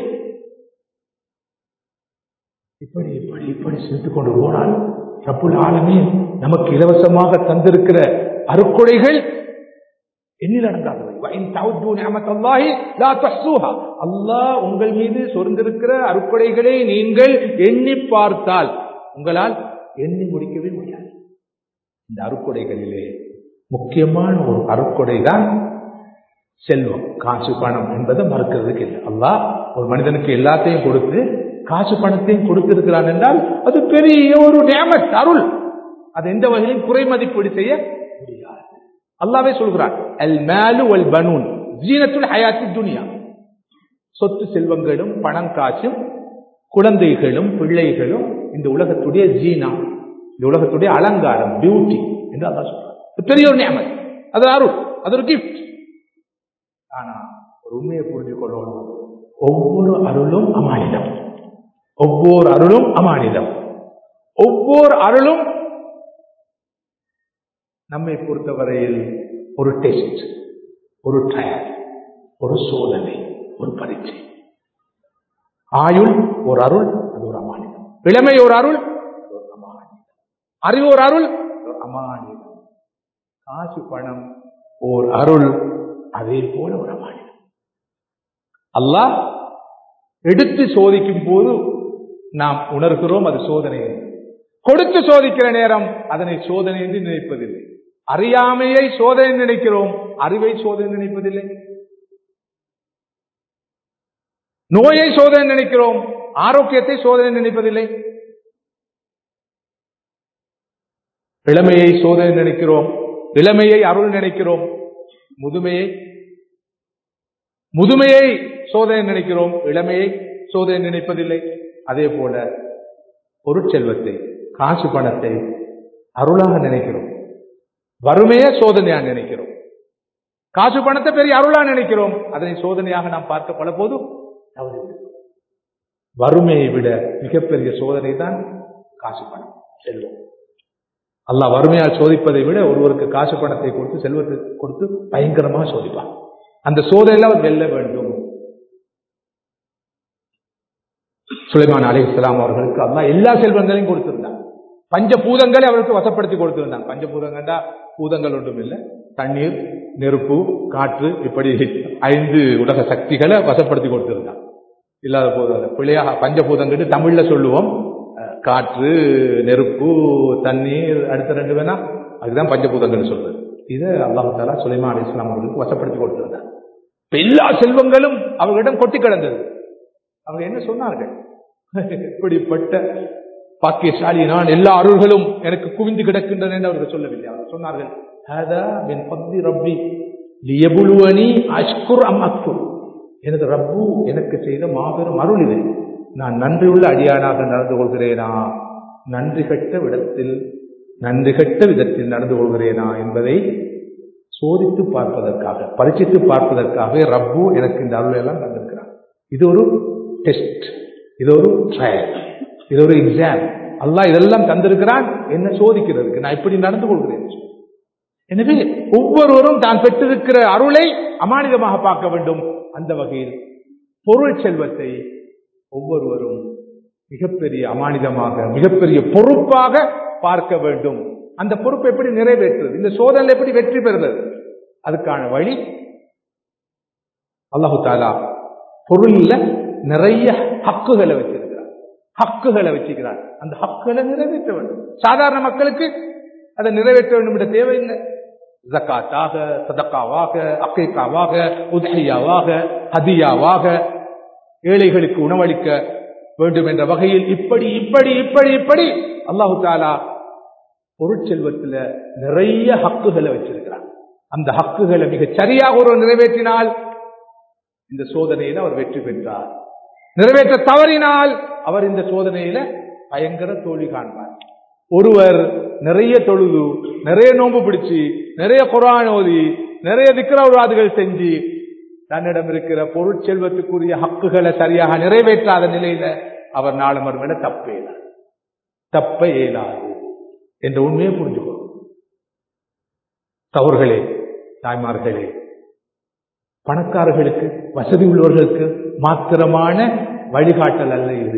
இப்படி இப்படி இப்படி சேர்த்துக் கொண்டு போனால் ரப்புல் ஆலமே நமக்கு இலவசமாக தந்திருக்கிற அருக்கொடைகள் எண்ணில் அடங்காதவை அல்லாஹ் உங்கள் மீது சொர்ந்திருக்கிற அருக்கொடைகளை நீங்கள் எண்ணி பார்த்தால் உங்களால் எண்ணி முடிக்கவே முடியாது இந்த அருக்கொடைகளிலே முக்கியமான ஒரு அருக்கொடை தான் செல்வம் காசு பணம் என்பதை மறுக்கிறதுக்கு இல்லை அல்லாஹ் ஒரு மனிதனுக்கு எல்லாத்தையும் கொடுத்து காசு பணத்தையும் கொடுத்திருக்கிறான் என்றால் அது பெரிய ஒரு டேமட் அருள் அது எந்த வகையிலும் குறை மதிப்பீடு செய்ய முடியாது அல்லாவே சொல்கிறான் அல் மேலு அல் பனூன் ஜீனத்துல் ஹயாத்தி துனியா சொத்து செல்வங்களும் பணம் காசும் குழந்தைகளும் பிள்ளைகளும் இந்த உலகத்துடைய ஜீனா இந்த உலகத்துடைய அலங்காரம் பியூட்டி என்று அல்லா சொல்றான் பெரிய ஒரு நியமன் அது அருள் அது ஒரு கிஃப்ட் ஆனா ஒரு உண்மையை புரிஞ்சு கொள்ளணும் ஒவ்வொரு அருளும் அமானிதம் ஒவ்வொரு அருளும் அமானிதம் ஒவ்வொரு அருளும் நம்மை பொறுத்தவரையில் ஒரு டெஸ்ட் ஒரு ட்ரையல் ஒரு சோதனை ஒரு பரீட்சை ஆயுள் ஒரு அருள் அது ஒரு அமானிதம் இளமை ஒரு அருள் அது ஒரு அமானிதம் அறிவு ஒரு அருள் ஒரு அமானிதம் காசு பணம் ஓர் அருள் அதே போல ஒரு அமானிதம் அல்லாஹ் எடுத்து சோதிக்கும் போது நாம் உணர்கிறோம் அது சோதனை என்று. கொடுத்து சோதிக்கிற நேரம் அதனை சோதனை என்று நினைப்பதில்லை அறியாமையை சோதனை நினைக்கிறோம் அறிவை சோதனை நினைப்பதில்லை நோயை சோதனை நினைக்கிறோம் ஆரோக்கியத்தை சோதனை நினைப்பதில்லை இளமையை சோதனை நினைக்கிறோம் இளமையை அருள் நினைக்கிறோம் முதுமையை முதுமையை சோதனை நினைக்கிறோம் இளமையை சோதனை நினைப்பதில்லை அதே போல பொருட்செல்வத்தை காசு பணத்தை அருளாக நினைக்கிறோம் வறுமையை சோதனையா நினைக்கிறோம் காசு பணத்தை பெரிய அருளா நினைக்கிறோம் அதனை சோதனையாக நாம் பார்க்க பல போதும் தவறிவிடுகிறோம். வறுமையை விட மிகப்பெரிய சோதனை தான் காசு பணம் செல்வம் அல்லாஹ் வறுமையால் சோதிப்பதை விட ஒருவருக்கு காசு பணத்தை கொடுத்து செல்வத்தை கொடுத்து பயங்கரமாக சோதிப்பான் அந்த சோதனையில் அவர் வெல்ல வேண்டும் சுலைமான் அலி இஸ்லாம் அவர்களுக்கு அல்லாஹ் எல்லா செல்வங்களையும் கொடுத்திருந்தான் பஞ்சபூதங்களை அவருக்கு வசப்படுத்தி கொடுத்திருந்தான் பஞ்சபூதங்கண்டா பூதங்கள் ஒன்றும் இல்லை தண்ணீர் நெருப்பு காற்று இப்படி ஐந்து உலக சக்திகளை வசப்படுத்தி கொடுத்திருந்தான் இல்லாத போது அதை பிள்ளையாக பஞ்சபூதங்கள் தமிழ்ல சொல்லுவோம் அஹ், காற்று நெருப்பு தண்ணீர் அடுத்த ரெண்டு வேணா அதுதான் பஞ்சபூதங்கள் சொல்றது இதை அல்லாஹ் தாலா சுலைமான் அலி இஸ்லாம் அவர்களுக்கு வசப்படுத்தி கொடுத்திருந்தார் இப்ப எல்லா செல்வங்களும் அவர்களிடம் கொட்டி கிடந்தது அவங்க என்ன சொன்னார்கள் இப்படிப்பட்ட பாக்கியசாலி நான் எல்லா அருள்களும் எனக்கு குவிந்து கிடக்கின்றன என்று அவர்கள் சொல்லவில்லை அவர்கள் சொன்னார்கள் "ஹாதா மின் ஃபத்லி ரப்பி லியபுலுவனி அஷ்குர் அம் அக்ஃபுர்." எனது ரப்பு எனக்கு செய்த மாபெரும் அருள் இது நான் நன்றியுள்ள அடியானாக நடந்து கொள்கிறேனா நன்றி கட்ட விடத்தில் நன்றி கட்ட விதத்தில் நடந்து கொள்கிறேனா என்பதை சோதித்து பார்ப்பதற்காக பரிசித்து பார்ப்பதற்காக ரப்பு எனக்கு இந்த அருளை எல்லாம் தந்திருக்கிறான் இது ஒரு டெஸ்ட் இது ஒரு ட்ரையல் இது ஒரு எக்ஸாம் அல்லாஹ் இதெல்லாம் தந்திருக்கிறான் என்ன சோதிக்கிறதுக்கு நான் இப்படி நடந்து கொள்கிறேன் எனவே ஒவ்வொருவரும் தான் பெற்றிருக்கிற அருளை அமானிதமாக பார்க்க வேண்டும் அந்த வகையில் பொருள் செல்வத்தை ஒவ்வொருவரும் மிகப்பெரிய அமானிதமாக மிகப்பெரிய பொறுப்பாக பார்க்க வேண்டும் அந்த பொறுப்பை எப்படி நிறைவேற்றுவது இந்த சோதனை எப்படி வெற்றி பெறுவது அதுக்கான வழி அல்லாஹு தாலா பொருள்ல நிறைய ஹக்குகளை வச்சிருக்கிறார் ஹக்குகளை வச்சிருக்கிறார் அந்த ஹக்குகளை நிறைவேற்ற வேண்டும் சாதாரண மக்களுக்கு அதை நிறைவேற்ற வேண்டும் என்ற தேவையில்லை ஜக்காத்தாக சதக்காவாக அக்கைக்காவாக உதகையாவாக ஹதியாவாக ஏழைகளுக்கு உணவளிக்க வேண்டும் என்ற வகையில் இப்படி இப்படி இப்படி இப்படி அல்லாஹு தாலா பொருட்செல்வத்துல நிறைய ஹக்குகளை வச்சிருக்கிறார் அந்த ஹக்குகளை மிக சரியாக ஒரு நிறைவேற்றினால் இந்த சோதனையில அவர் வெற்றி பெற்றார் நிறைவேற்ற தவறினால் அவர் இந்த சோதனையில பயங்கர தோல்வி காண்பார் ஒருவர் நிறைய தொழுது நிறைய நோன்பு பிடிச்சு நிறைய குரான் ஓதி நிறைய திக்ரவாதிகள் செஞ்சு தன்னிடம் இருக்கிற பொருட்செல்வத்துக்குரிய ஹக்குகளை சரியாக நிறைவேற்றாத நிலையில அவர் நாளமர் மேல தப்ப இயலாது தப்ப இயலாது என்ற உண்மையை புரிஞ்சுக்கணும் தவறுகளே தாய்மார்களே பணக்காரர்களுக்கு வசதி உள்ளவர்களுக்கு மாத்திரமான வழிகாட்டல் அல்ல இது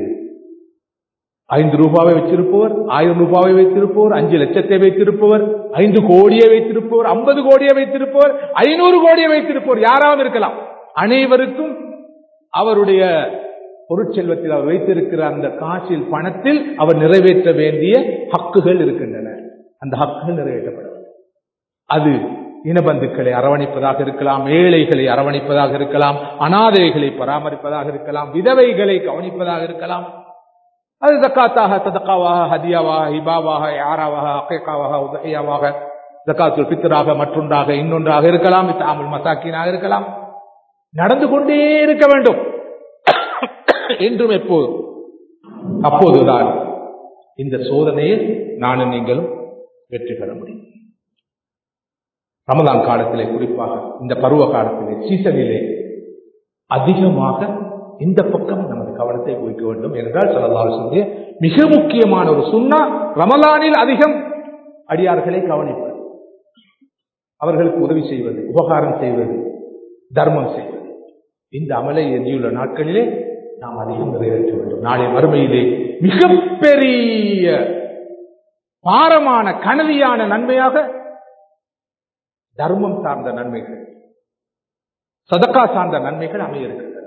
ஐந்து ரூபாவை வச்சிருப்பவர் ஆயிரம் ரூபாவை வைத்திருப்பவர் அஞ்சு லட்சத்தை வைத்திருப்பவர் ஐந்து கோடியை வைத்திருப்பவர் ஐம்பது கோடியை வைத்திருப்பவர் ஐநூறு கோடியை வைத்திருப்பவர் யாராவது இருக்கலாம் அனைவருக்கும் அவருடைய பொருட்செல்வத்தில் அவர் வைத்திருக்கிற அந்த காசில் பணத்தில் அவர் நிறைவேற்ற வேண்டிய ஹக்குகள் இருக்கின்றன அந்த ஹக்குகள் நிறைவேற்றப்பட வேண்டும் அது இனபந்துக்களை அரவணைப்பதாக இருக்கலாம் ஏழைகளை அரவணைப்பதாக இருக்கலாம் அனாதைகளை பராமரிப்பதாக இருக்கலாம் விதவைகளை கவனிப்பதாக இருக்கலாம் அது ஜக்காத்தாக சதக்காவாக ஹதியாவாக ஹிபாவாக யாராவாக அக்கைக்காவாக உதகையாவாக ஜக்காத்துல் பித்தராக மற்றொன்றாக இன்னொன்றாக இருக்கலாம் இத்தாமல் மசாக்கினாக இருக்கலாம் நடந்து கொண்டே இருக்க வேண்டும் என்றும் எப்போதும் அப்போதுதான் இந்த சோதனையில் நானும் நீங்களும் வெற்றி பெற முடியும் ரமதான் காலத்திலே குறிப்பாக இந்த பருவ காலத்திலே சீசனிலே அதிகமாக இந்த பக்கம் நமது கவனத்தை குவிக்க வேண்டும் என்றால் சொல்லலாம் சொல்லிய மிக முக்கியமான ஒரு சுண்ணா ரமலானில் அதிகம் அடியார்களை கவனிப்பது அவர்களுக்கு உதவி செய்வது உபகாரம் செய்வது தர்மம் செய்வது இந்த அமலை எஞ்சியுள்ள நாட்களிலே நாம் அதிகம் நிறைவேற்ற வேண்டும் நாளை மறுமையிலே மிகப்பெரிய பாரமான கனவியான நன்மையாக தர்மம் சார்ந்த நன்மைகள் சதக்கா சார்ந்த நன்மைகள் அமைய இருக்கின்றன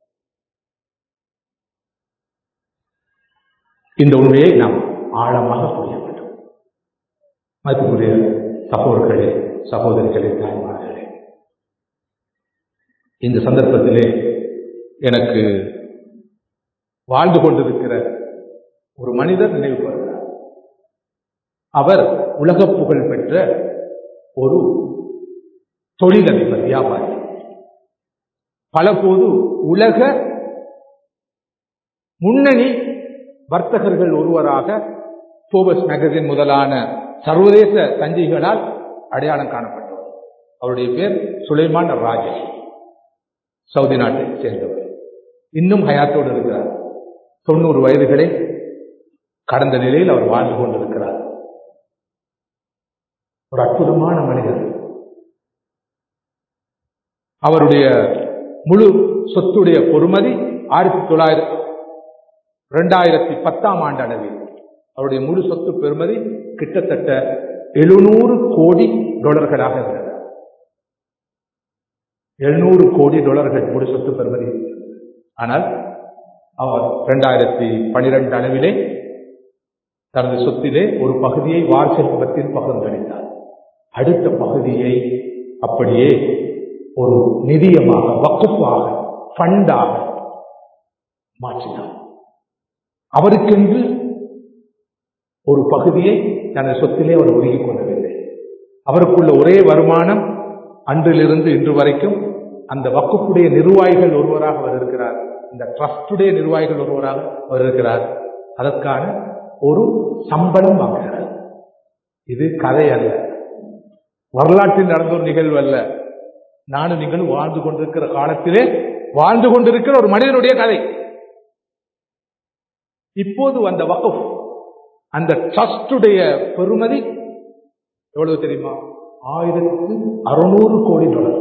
இந்த உண்மையை நாம் ஆழமாக புரிய வேண்டும் மதிப்புக்குரிய சகோதரர்களே சகோதரிகளே தாய்மார்களே இந்த சந்தர்ப்பத்திலே எனக்கு வாழ்ந்து கொண்டிருக்கிற ஒரு மனிதர் நினைவு வருகிறார் அவர் உலக புகழ் பெற்ற ஒரு தொழிலதிபர் வியாபாரி பலபோது உலக முன்னணி வர்த்தகர்கள் ஒருவராக போபஸ் மேகசின் முதலான சர்வதேச சஞ்சிகளால் அடையாளம் காணப்பட்டவர் அவருடைய பேர் சுலைமான் ராஜேஷ் சவுதி நாட்டை சேர்ந்தவர் இன்னும் ஹயாத்தோடு இருக்கிறார் தொண்ணூறு வயதுகளை கடந்த நிலையில் அவர் வாழ்ந்து கொண்டிருக்கிறார் ஒரு அற்புதமான மனிதர் அவருடைய முழு சொத்துடைய பொறுமதி ஆயிரத்தி தொள்ளாயிரத்தி இரண்டாயிரத்தி பத்தாம் ஆண்டு அளவில் அவருடைய முழு சொத்து பெறுமதி கிட்டத்தட்ட எழுநூறு கோடி டாலர்களாக இருந்தது எழுநூறு கோடி டாலர்கள் முழு சொத்து பெறுமதி ஆனால் அவர் இரண்டாயிரத்தி பனிரெண்டு அளவிலே தனது சொத்திலே ஒரு பகுதியை வார்செல்வத்தில் பகிர்ந்தளித்தார் அடுத்த பகுதியை அப்படியே ஒரு நிதியமாக வக்குப்பாக ஃபண்டாக மாற்றினார் அவருக்கென்று ஒரு பகுதியை தனது சொத்திலே அவர் ஒதுக்கிக் கொள்ளவில்லை அவருக்குள்ள ஒரே வருமானம் அன்றிலிருந்து இன்று வரைக்கும் அந்த வக்குப்புடைய நிர்வாகிகள் ஒருவராக அவர் இருக்கிறார் இந்த ட்ரஸ்டுடைய நிர்வாகிகள் ஒருவராக அவர் இருக்கிறார் அதற்கான ஒரு சம்பளம் வாங்குகிறார் இது கதை அல்ல வரலாற்றில் நடந்த ஒரு நிகழ்வு அல்ல நானும் நீங்கள் வாழ்ந்து கொண்டிருக்கிற காலத்திலே வாழ்ந்து கொண்டிருக்கிற ஒரு மனிதனுடைய கதை இப்போது அந்த வகுப் அந்த ட்ரஸ்டுடைய பெருமதி எவ்வளவு தெரியுமா ஆயிரத்து அறுநூறு கோடி டாலர்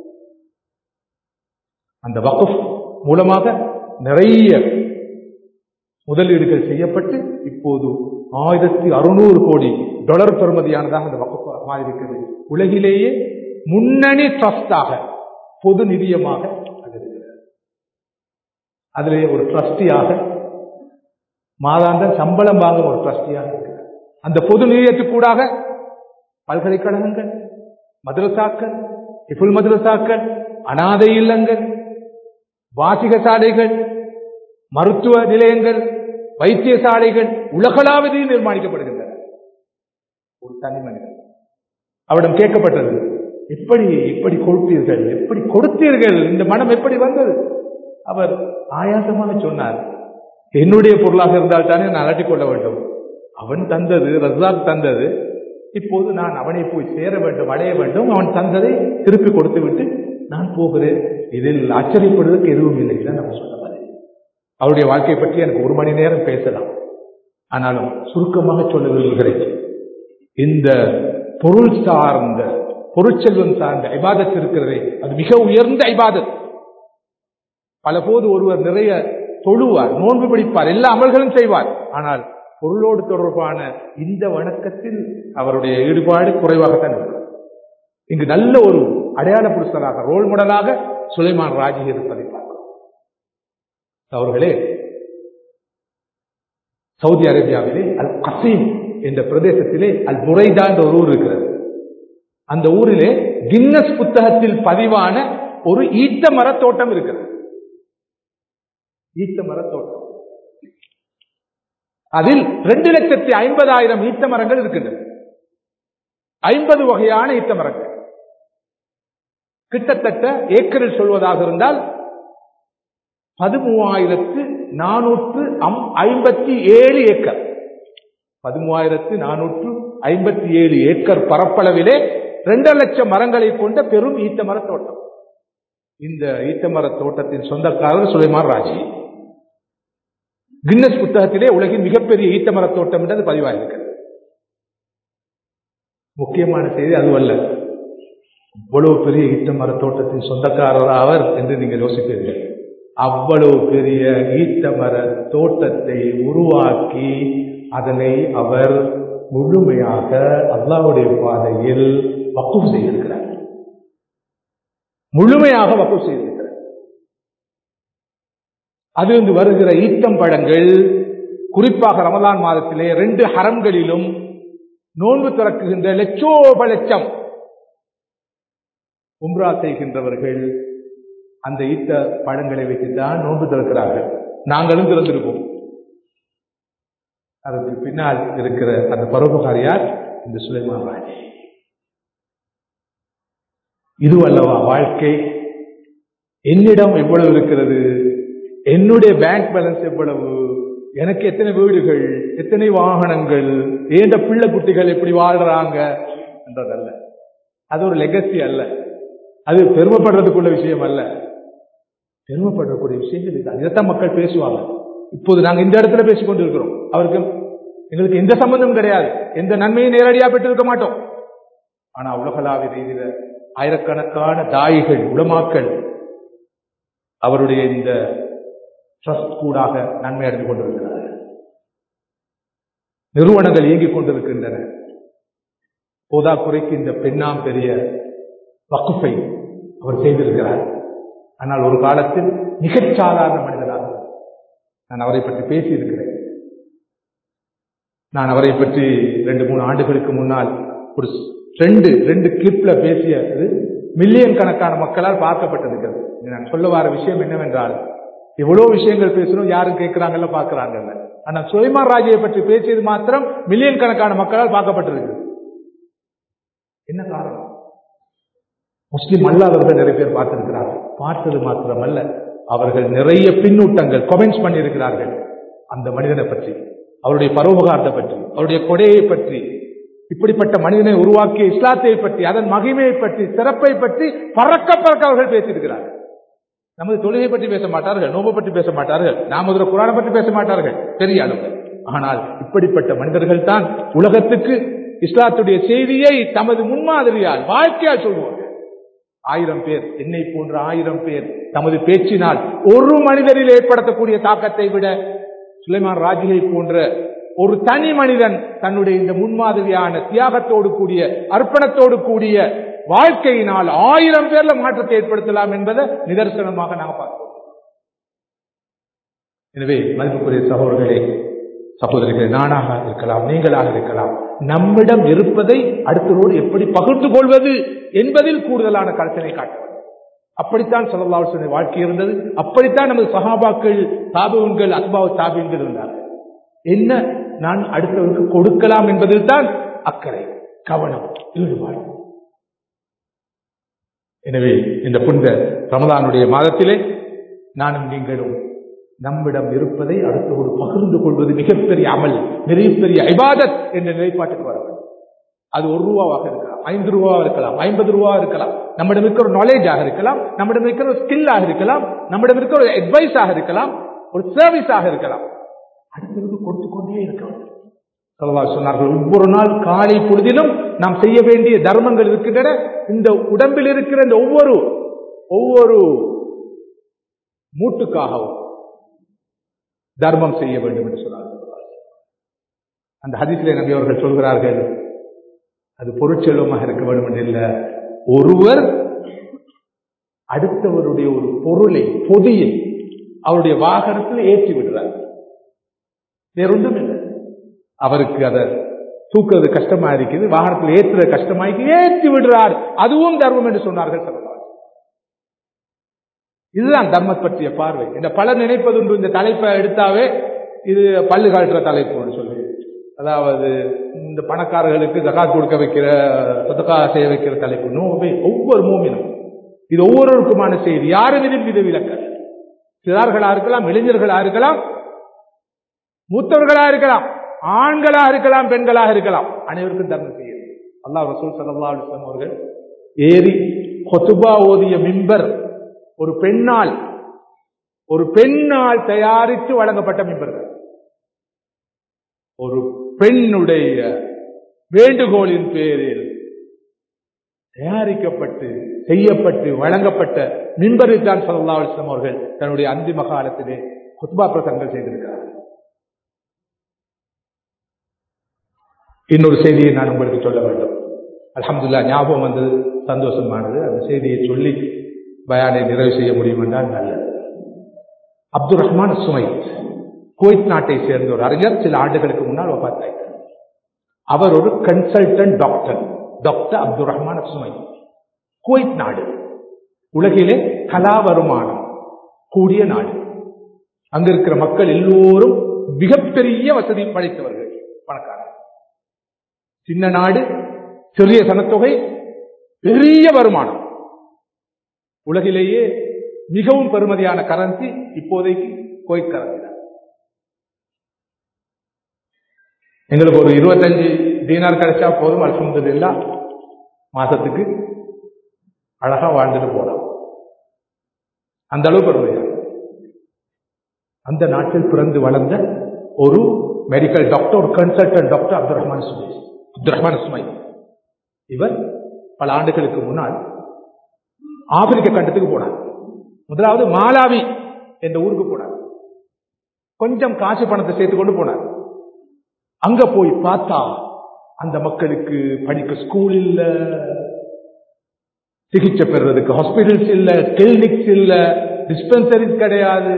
அந்த வகுப் மூலமாக நிறைய முதலீடுகள் செய்யப்பட்டு இப்போது ஆயிரத்தி அறுநூறு கோடி டாலர் பெறுமதியானதாக அந்த வகுப்பு இருக்கிறது உலகிலேயே முன்னணி ட்ரஸ்டாக பொது நிதியமாக அது இருக்கிறது அதிலே ஒரு ட்ரஸ்டியாக மாதாந்த சம்பளம் வாங்கும் ஒரு ட்ரஸ்டியாக இருக்கிறார் அந்த பொது நிதியத்துக்கூடாக பல்கலைக்கழகங்கள் மதரசாக்கள் இஃபுல் மதரசாக்கள் அனாதை இல்லங்கள் வாசிக சாலைகள் மருத்துவ நிலையங்கள் வைத்தியசாலைகள் உலகளாவதில் நிர்மாணிக்கப்படுகின்றன ஒரு தனி மனிதன் அவரிடம் கேட்கப்பட்டது எப்படி எப்படி கொடுத்தீர்கள் எப்படி கொடுத்தீர்கள் இந்த மனம் எப்படி வந்தது அவர் ஆயாசமாக சொன்னார் என்னுடைய பொருளாக இருந்தால் தானே நான் அலட்டிக் கொள்ள வேண்டும் அவன் தந்தது ரசாக் தந்தது இப்போது நான் அவனை போய் சேர வேண்டும் அடைய வேண்டும் அவன் தந்ததை திருப்பி கொடுத்து விட்டு நான் போகிறேன் இதில் ஆச்சரியப்படுவதற்கு எதுவும் இல்லை நம்ம சொல்ல அவருடைய வாழ்க்கையை பற்றி எனக்கு ஒரு மணி நேரம் பேசலாம் ஆனாலும் சுருக்கமாக சொல்ல விரும்புகிறேன் இந்த பொருள் சார்ந்த பொருட்செல்வம் சார்ந்த ஐபாதத் இருக்கிறதே அது மிக உயர்ந்த ஐபாதத் பல போது ஒருவர் நிறைய தொழுவார் நோன்பு பிடிப்பார் எல்லா அமல்களும் செய்வார் ஆனால் பொருளோடு தொடர்பான இந்த வணக்கத்தில் அவருடைய ஈடுபாடு குறைவாகத்தான் இருக்கிறது இங்கு நல்ல ஒரு அடையாள புருஷராக ரோல் மாடலாக சுலைமான் ராஜி இருப்பதை பார்க்கிறோம் அவர்களே சவுதி அரேபியாவிலே அல் கசீம் என்ற பிரதேசத்திலே அல் முறைதா என்ற ஒரு ஊர் இருக்கிறது அந்த ஊரிலே கின்னஸ் புத்தகத்தில் பதிவான ஒரு ஈத்த மர தோட்டம் இருக்கிறது ஈத்த மர தோட்டம் அதில் ரெண்டு லட்சத்தி ஐம்பதாயிரம் ஈத்த மரங்கள் இருக்கின்றன ஐம்பது வகையான ஈத்த மரங்கள் கிட்டத்தட்ட ஏக்கரில் சொல்வதாக இருந்தால் பதிமூவாயிரத்து நானூற்று ஐம்பத்தி ஏழு ஏக்கர் பதிமூவாயிரத்து நானூற்று ஐம்பத்தி ஏழு ஏக்கர் பரப்பளவிலே இரண்டரை லட்சம் மரங்களை கொண்ட பெரும் ஈத்த மர தோட்டம் இந்த ஈத்த மர தோட்டத்தின் சொந்தக்காரர் சுலைமான் ராஜி கின்னஸ் புத்தகத்திலே உலகின் மிகப்பெரிய ஈத்த மர தோட்டம் என்றது பதிவாயிருக்கிறது முக்கியமான செய்தி அதுவல்ல இவ்வளவு பெரிய ஈட்ட மர தோட்டத்தின் சொந்தக்காரர் அவர் என்று நீங்கள் யோசிப்பீர்கள் அவ்வளவு பெரிய ஈட்ட மர தோட்டத்தை உருவாக்கி அதனை அவர் முழுமையாக அல்லாவுடைய பாதையில் வக்குப் செய்திருக்கிறார் முழுமையாக வக்குப் செய்திருக்கிறார் அதிலிருந்து வருகிற ஈட்டம் பழங்கள் குறிப்பாக ரமலான் மாதத்திலே ரெண்டு ஹரம்களிலும் நோன்பு திறக்குகின்ற லட்சோப லட்சம் உம்ரா செய்கின்றவர்கள் அந்த ஈட்ட பழங்களை வைத்துதான் நோன்பு திறக்கிறார்கள் நாங்களும் திறந்திருப்போம் அதற்கு பின்னால் இருக்கிற அந்த பரோபகாரியார் இந்த சுலைமான் ராஜி இது அல்லவா வாழ்க்கை என்னிடம் எவ்வளவு இருக்கிறது என்னுடைய பேங்க் பேலன்ஸ் எவ்வளவு எனக்கு எத்தனை வீடுகள் எத்தனை வாகனங்கள் ஏண்ட பிள்ளை குட்டிகள் எப்படி வாழ்றாங்க என்றதல்ல அது ஒரு லெகசி அல்ல அது பெருமைப்படுறதுக்குள்ள விஷயம் அல்ல பெருமைப்படக்கூடிய விஷயங்கள் இது இதைத்தான் மக்கள் பேசுவாங்க இப்போது நாங்க இந்த இடத்துல பேசிக் கொண்டிருக்கிறோம் அவருக்கு எங்களுக்கு எந்த சம்பந்தம் கிடையாது எந்த நன்மையும் நேரடியா பெற்றிருக்க மாட்டோம் ஆனா உலகளாவிய ரீதியில ஆயிரக்கணக்கான தாய்கள் உடமாக்கள் அவருடைய இந்த ட்ரஸ்ட் கூடாக நன்மை அடைந்து கொண்டிருக்கிறார்கள் நிறுவனங்கள் இயங்கிக் கொண்டிருக்கின்றன போதா குறைக்கு இந்த பெண்ணாம் பெரிய வக்குஃபை அவர் செய்திருக்கிறார் ஆனால் ஒரு காலத்தில் மிகச் சாதாரண மனிதனாக நான் அவரை பற்றி பேசியிருக்கிறேன் நான் அவரை பற்றி ரெண்டு மூணு ஆண்டுகளுக்கு முன்னால் ஒரு ரெண்டு ரெண்டு கிளிப்ல பேசியது மில்லியன் கணக்கான மக்களால் பார்க்கப்பட்டிருக்கிறது நான் சொல்ல வர விஷயம் என்னவென்றால் எவ்வளவு விஷயங்கள் பேசணும் யாரும் கேட்கிறாங்கல்ல பார்க்கிறாங்கல்ல ஆனா சுலைமான் ராஜியை பற்றி பேசியது மாத்திரம் மில்லியன் கணக்கான மக்களால் பார்க்கப்பட்டிருக்கு என்ன காரணம் முஸ்லிம் அல்லாதவர்கள் நிறைய பேர் பார்த்திருக்கிறார்கள் பார்த்தது மாத்திரமல்ல அவர்கள் நிறைய பின்னூட்டங்கள் கொமெண்ட்ஸ் பண்ணியிருக்கிறார்கள் அந்த மனிதனை பற்றி அவருடைய பரோபகாரத்தை பற்றி அவருடைய கொடையை பற்றி இப்படிப்பட்ட மனிதனை உருவாக்கிய இஸ்லாத்தை பற்றி அதன் மகிமையை பற்றி சிறப்பை பற்றி பறக்க பறக்க அவர்கள் பேசியிருக்கிறார்கள் நமது தொழுகை பற்றி பேச மாட்டார்கள் நோம்பு பற்றி பேச மாட்டார்கள் நாமதுர குரானை பற்றி பேச மாட்டார்கள் பெரிய அளவு ஆனால் இப்படிப்பட்ட மனிதர்கள் தான் உலகத்துக்கு இஸ்லாத்துடைய செய்தியை தமது முன்மாதிரியால் வாழ்க்கையால் சொல்லுவார்கள் ஆயிரம் பேர் என்னை போன்ற ஆயிரம் பேர் தமது பேச்சினால் ஒரு மனிதரில் ஏற்படுத்தக்கூடிய தாக்கத்தை விட சுலைமான் ராஜிகை போன்ற ஒரு தனி மனிதன் தன்னுடைய இந்த முன்மாதிரியான தியாகத்தோடு கூடிய அர்ப்பணத்தோடு கூடிய வாழ்க்கையினால் ஆயிரம் பேர்ல மாற்றத்தை ஏற்படுத்தலாம் என்பதை நிதர்சனமாக நாங்கள் பார்க்கிறோம் எனவே மதிப்புக்குரிய சகோதரர்களே சகோதரிகளே நானாக இருக்கலாம் நீங்களாக இருக்கலாம் நம்மிடம் இருப்பதை அடுத்தவரோடு எப்படி பகிர்ந்து கொள்வது என்பதில் கூடுதலான கருத்தினை காட்ட வேண்டும் அப்படித்தான் சொல்லலாவுடைய வாழ்க்கை இருந்தது அப்படித்தான் நமது சகாபாக்கள் தாபுவன்கள் அஸ்பாவ தாபியன்கள் இருந்தார்கள் என்ன நான் அடுத்தவருக்கு கொடுக்கலாம் என்பதில் தான் அக்கறை கவனம் ஈடுபாடு எனவே இந்த புனித ரமதானுடைய மாதத்திலே நானும் நீங்களும் நம்மிடம் இருப்பதை அடுத்தோடு பகிர்ந்து கொள்வது மிகப்பெரிய அமல் மிகப்பெரிய ஐபாதத் என்ற நிலைப்பாட்டுக்கு வர வேண்டும் அது ஒரு ரூபாவாக இருக்கலாம் ஐந்து ரூபாவாக இருக்கலாம் ஐம்பது ரூபா இருக்கலாம் நம்மிடம் இருக்கிற ஒரு நாலேஜாக இருக்கலாம் நம்மிடம் இருக்கிற ஒரு ஸ்கில்லாக இருக்கலாம் நம்மிடம் இருக்கிற ஒரு அட்வைஸாக இருக்கலாம் ஒரு சர்வீஸாக இருக்கலாம் அடுத்தவருக்கு கொடுத்து கொண்டே இருக்க வேண்டும் சொன்னார்கள் ஒவ்வொரு நாள் காலை பொழுதிலும் நாம் செய்ய வேண்டிய தர்மங்கள் இருக்கின்றன இந்த உடம்பில் இருக்கிற இந்த ஒவ்வொரு ஒவ்வொரு மூட்டுக்காகவும் தர்மம் செய்ய வேண்டும் என்று சொன்னார்கள் அந்த ஹதிசிலே நம்பி அவர்கள் சொல்கிறார்கள் அது பொருட்செல்வமாக இருக்க வேண்டும் என்று இல்லை ஒருவர் அடுத்தவருடைய ஒரு பொருளை பொதியை அவருடைய வாகனத்தில் ஏற்றி விடுறார் வேறொன்றும் இல்லை அவருக்கு அதை தூக்குறது கஷ்டமா இருக்குது வாகனத்தில் ஏற்றுறது கஷ்டமாயிருக்கு ஏற்றி விடுறார் அதுவும் தர்மம் என்று சொன்னார்கள் சொல்லலாம் இதுதான் தர்மம் பற்றிய பார்வை இந்த பலர் நினைப்பதுண்டு இந்த தலைப்பை எடுத்தாவே இது பல்லு காட்டுற தலைப்பு சொல்லி அதாவது இந்த பணக்காரர்களுக்கு ஜகாத் கொடுக்க வைக்கிற சதகா செய்ய வைக்கிற தலைப்பு நோவே ஒவ்வொரு மூமினும் இது ஒவ்வொருவருக்குமான செய்தி யாரும் விரும்பி இது விளக்க சிறார்களா இருக்கலாம் இளைஞர்களா இருக்கலாம் மூத்தவர்களா இருக்கலாம் ஆண்களா இருக்கலாம் பெண்களாக இருக்கலாம் அனைவருக்கும் தர்மம் செய்யுது அல்லாஹ் ரசூல் சல்லா அலுவலம் அவர்கள் ஏறி கொத்துபா ஓதிய மிம்பர் ஒரு பெண்ணால் ஒரு பெண்ணால் தயாரித்து வழங்கப்பட்ட மிம்பர்கள் ஒரு பெண்ணுடைய வேண்டுகோளின் பேரில் தயாரிக்கப்பட்டு செய்யப்பட்டு வழங்கப்பட்ட மின்பரித்தான் சல்லா அலிஸ்லாம் அவர்கள் தன்னுடைய அந்திம காலத்திலே குத்பா பிரசங்கள் செய்திருக்கிறார் இன்னொரு செய்தியை நான் உங்களுக்கு சொல்ல வேண்டும் அலமதுல்லா ஞாபகம் வந்தது சந்தோஷமானது அந்த செய்தியை சொல்லி பயானை நிறைவு செய்ய முடியும் என்றால் நல்லது அப்துல் ரஹ்மான் சுமை குவைத் நாட்டை சேர்ந்த ஒரு அறிஞர் சில ஆண்டுகளுக்கு முன்னால் பார்த்தார் அவர் ஒரு consultant doctor doctor Abdul Rahman Sumait Kuwait நாடு உலகிலே கலா வருமானம் கூடிய நாடு அங்க இருக்கிற மக்கள் எல்லோரும் மிகப்பெரிய வசதி படைத்தவர்கள் பணக்காரர் சின்ன நாடு சிறிய சனத்தொகை பெரிய வருமானம் உலகிலேயே மிகவும் பெருமதியான கரன்சி இப்போதைக்கு கோயிட் கரன்சி தான் எங்களுக்கு ஒரு இருபத்தஞ்சு தீனார் கிடைச்சா போதும் அல்ஹம்துலில்லா மாசத்துக்கு அழகா வாழ்ந்துட்டு போலாம் அந்த அளவு பெருமையா அந்த நாட்டில் பிறந்து வளர்ந்த ஒரு மெடிக்கல் டாக்டர் ஒரு consultant doctor Abdul Rahman Sumait Abdul Rahman சுமை இவர் பல ஆண்டுகளுக்கு முன்னால் ஆப்பிரிக்க கண்டத்துக்கு போனார் முதலாவது மாலாவி என்ற ஊருக்கு போனார் கொஞ்சம் காசு பணத்தை சேர்த்து கொண்டு போனார் அங்க போய் பார்த்தா அந்த மக்களுக்கு படிக்க ஸ்கூல் இல்ல சிகிச்சை பெறுறதுக்கு ஹாஸ்பிட்டல்ஸ் இல்ல கிளினிக்ஸ் இல்ல டிஸ்பென்சரிஸ் கிடையாது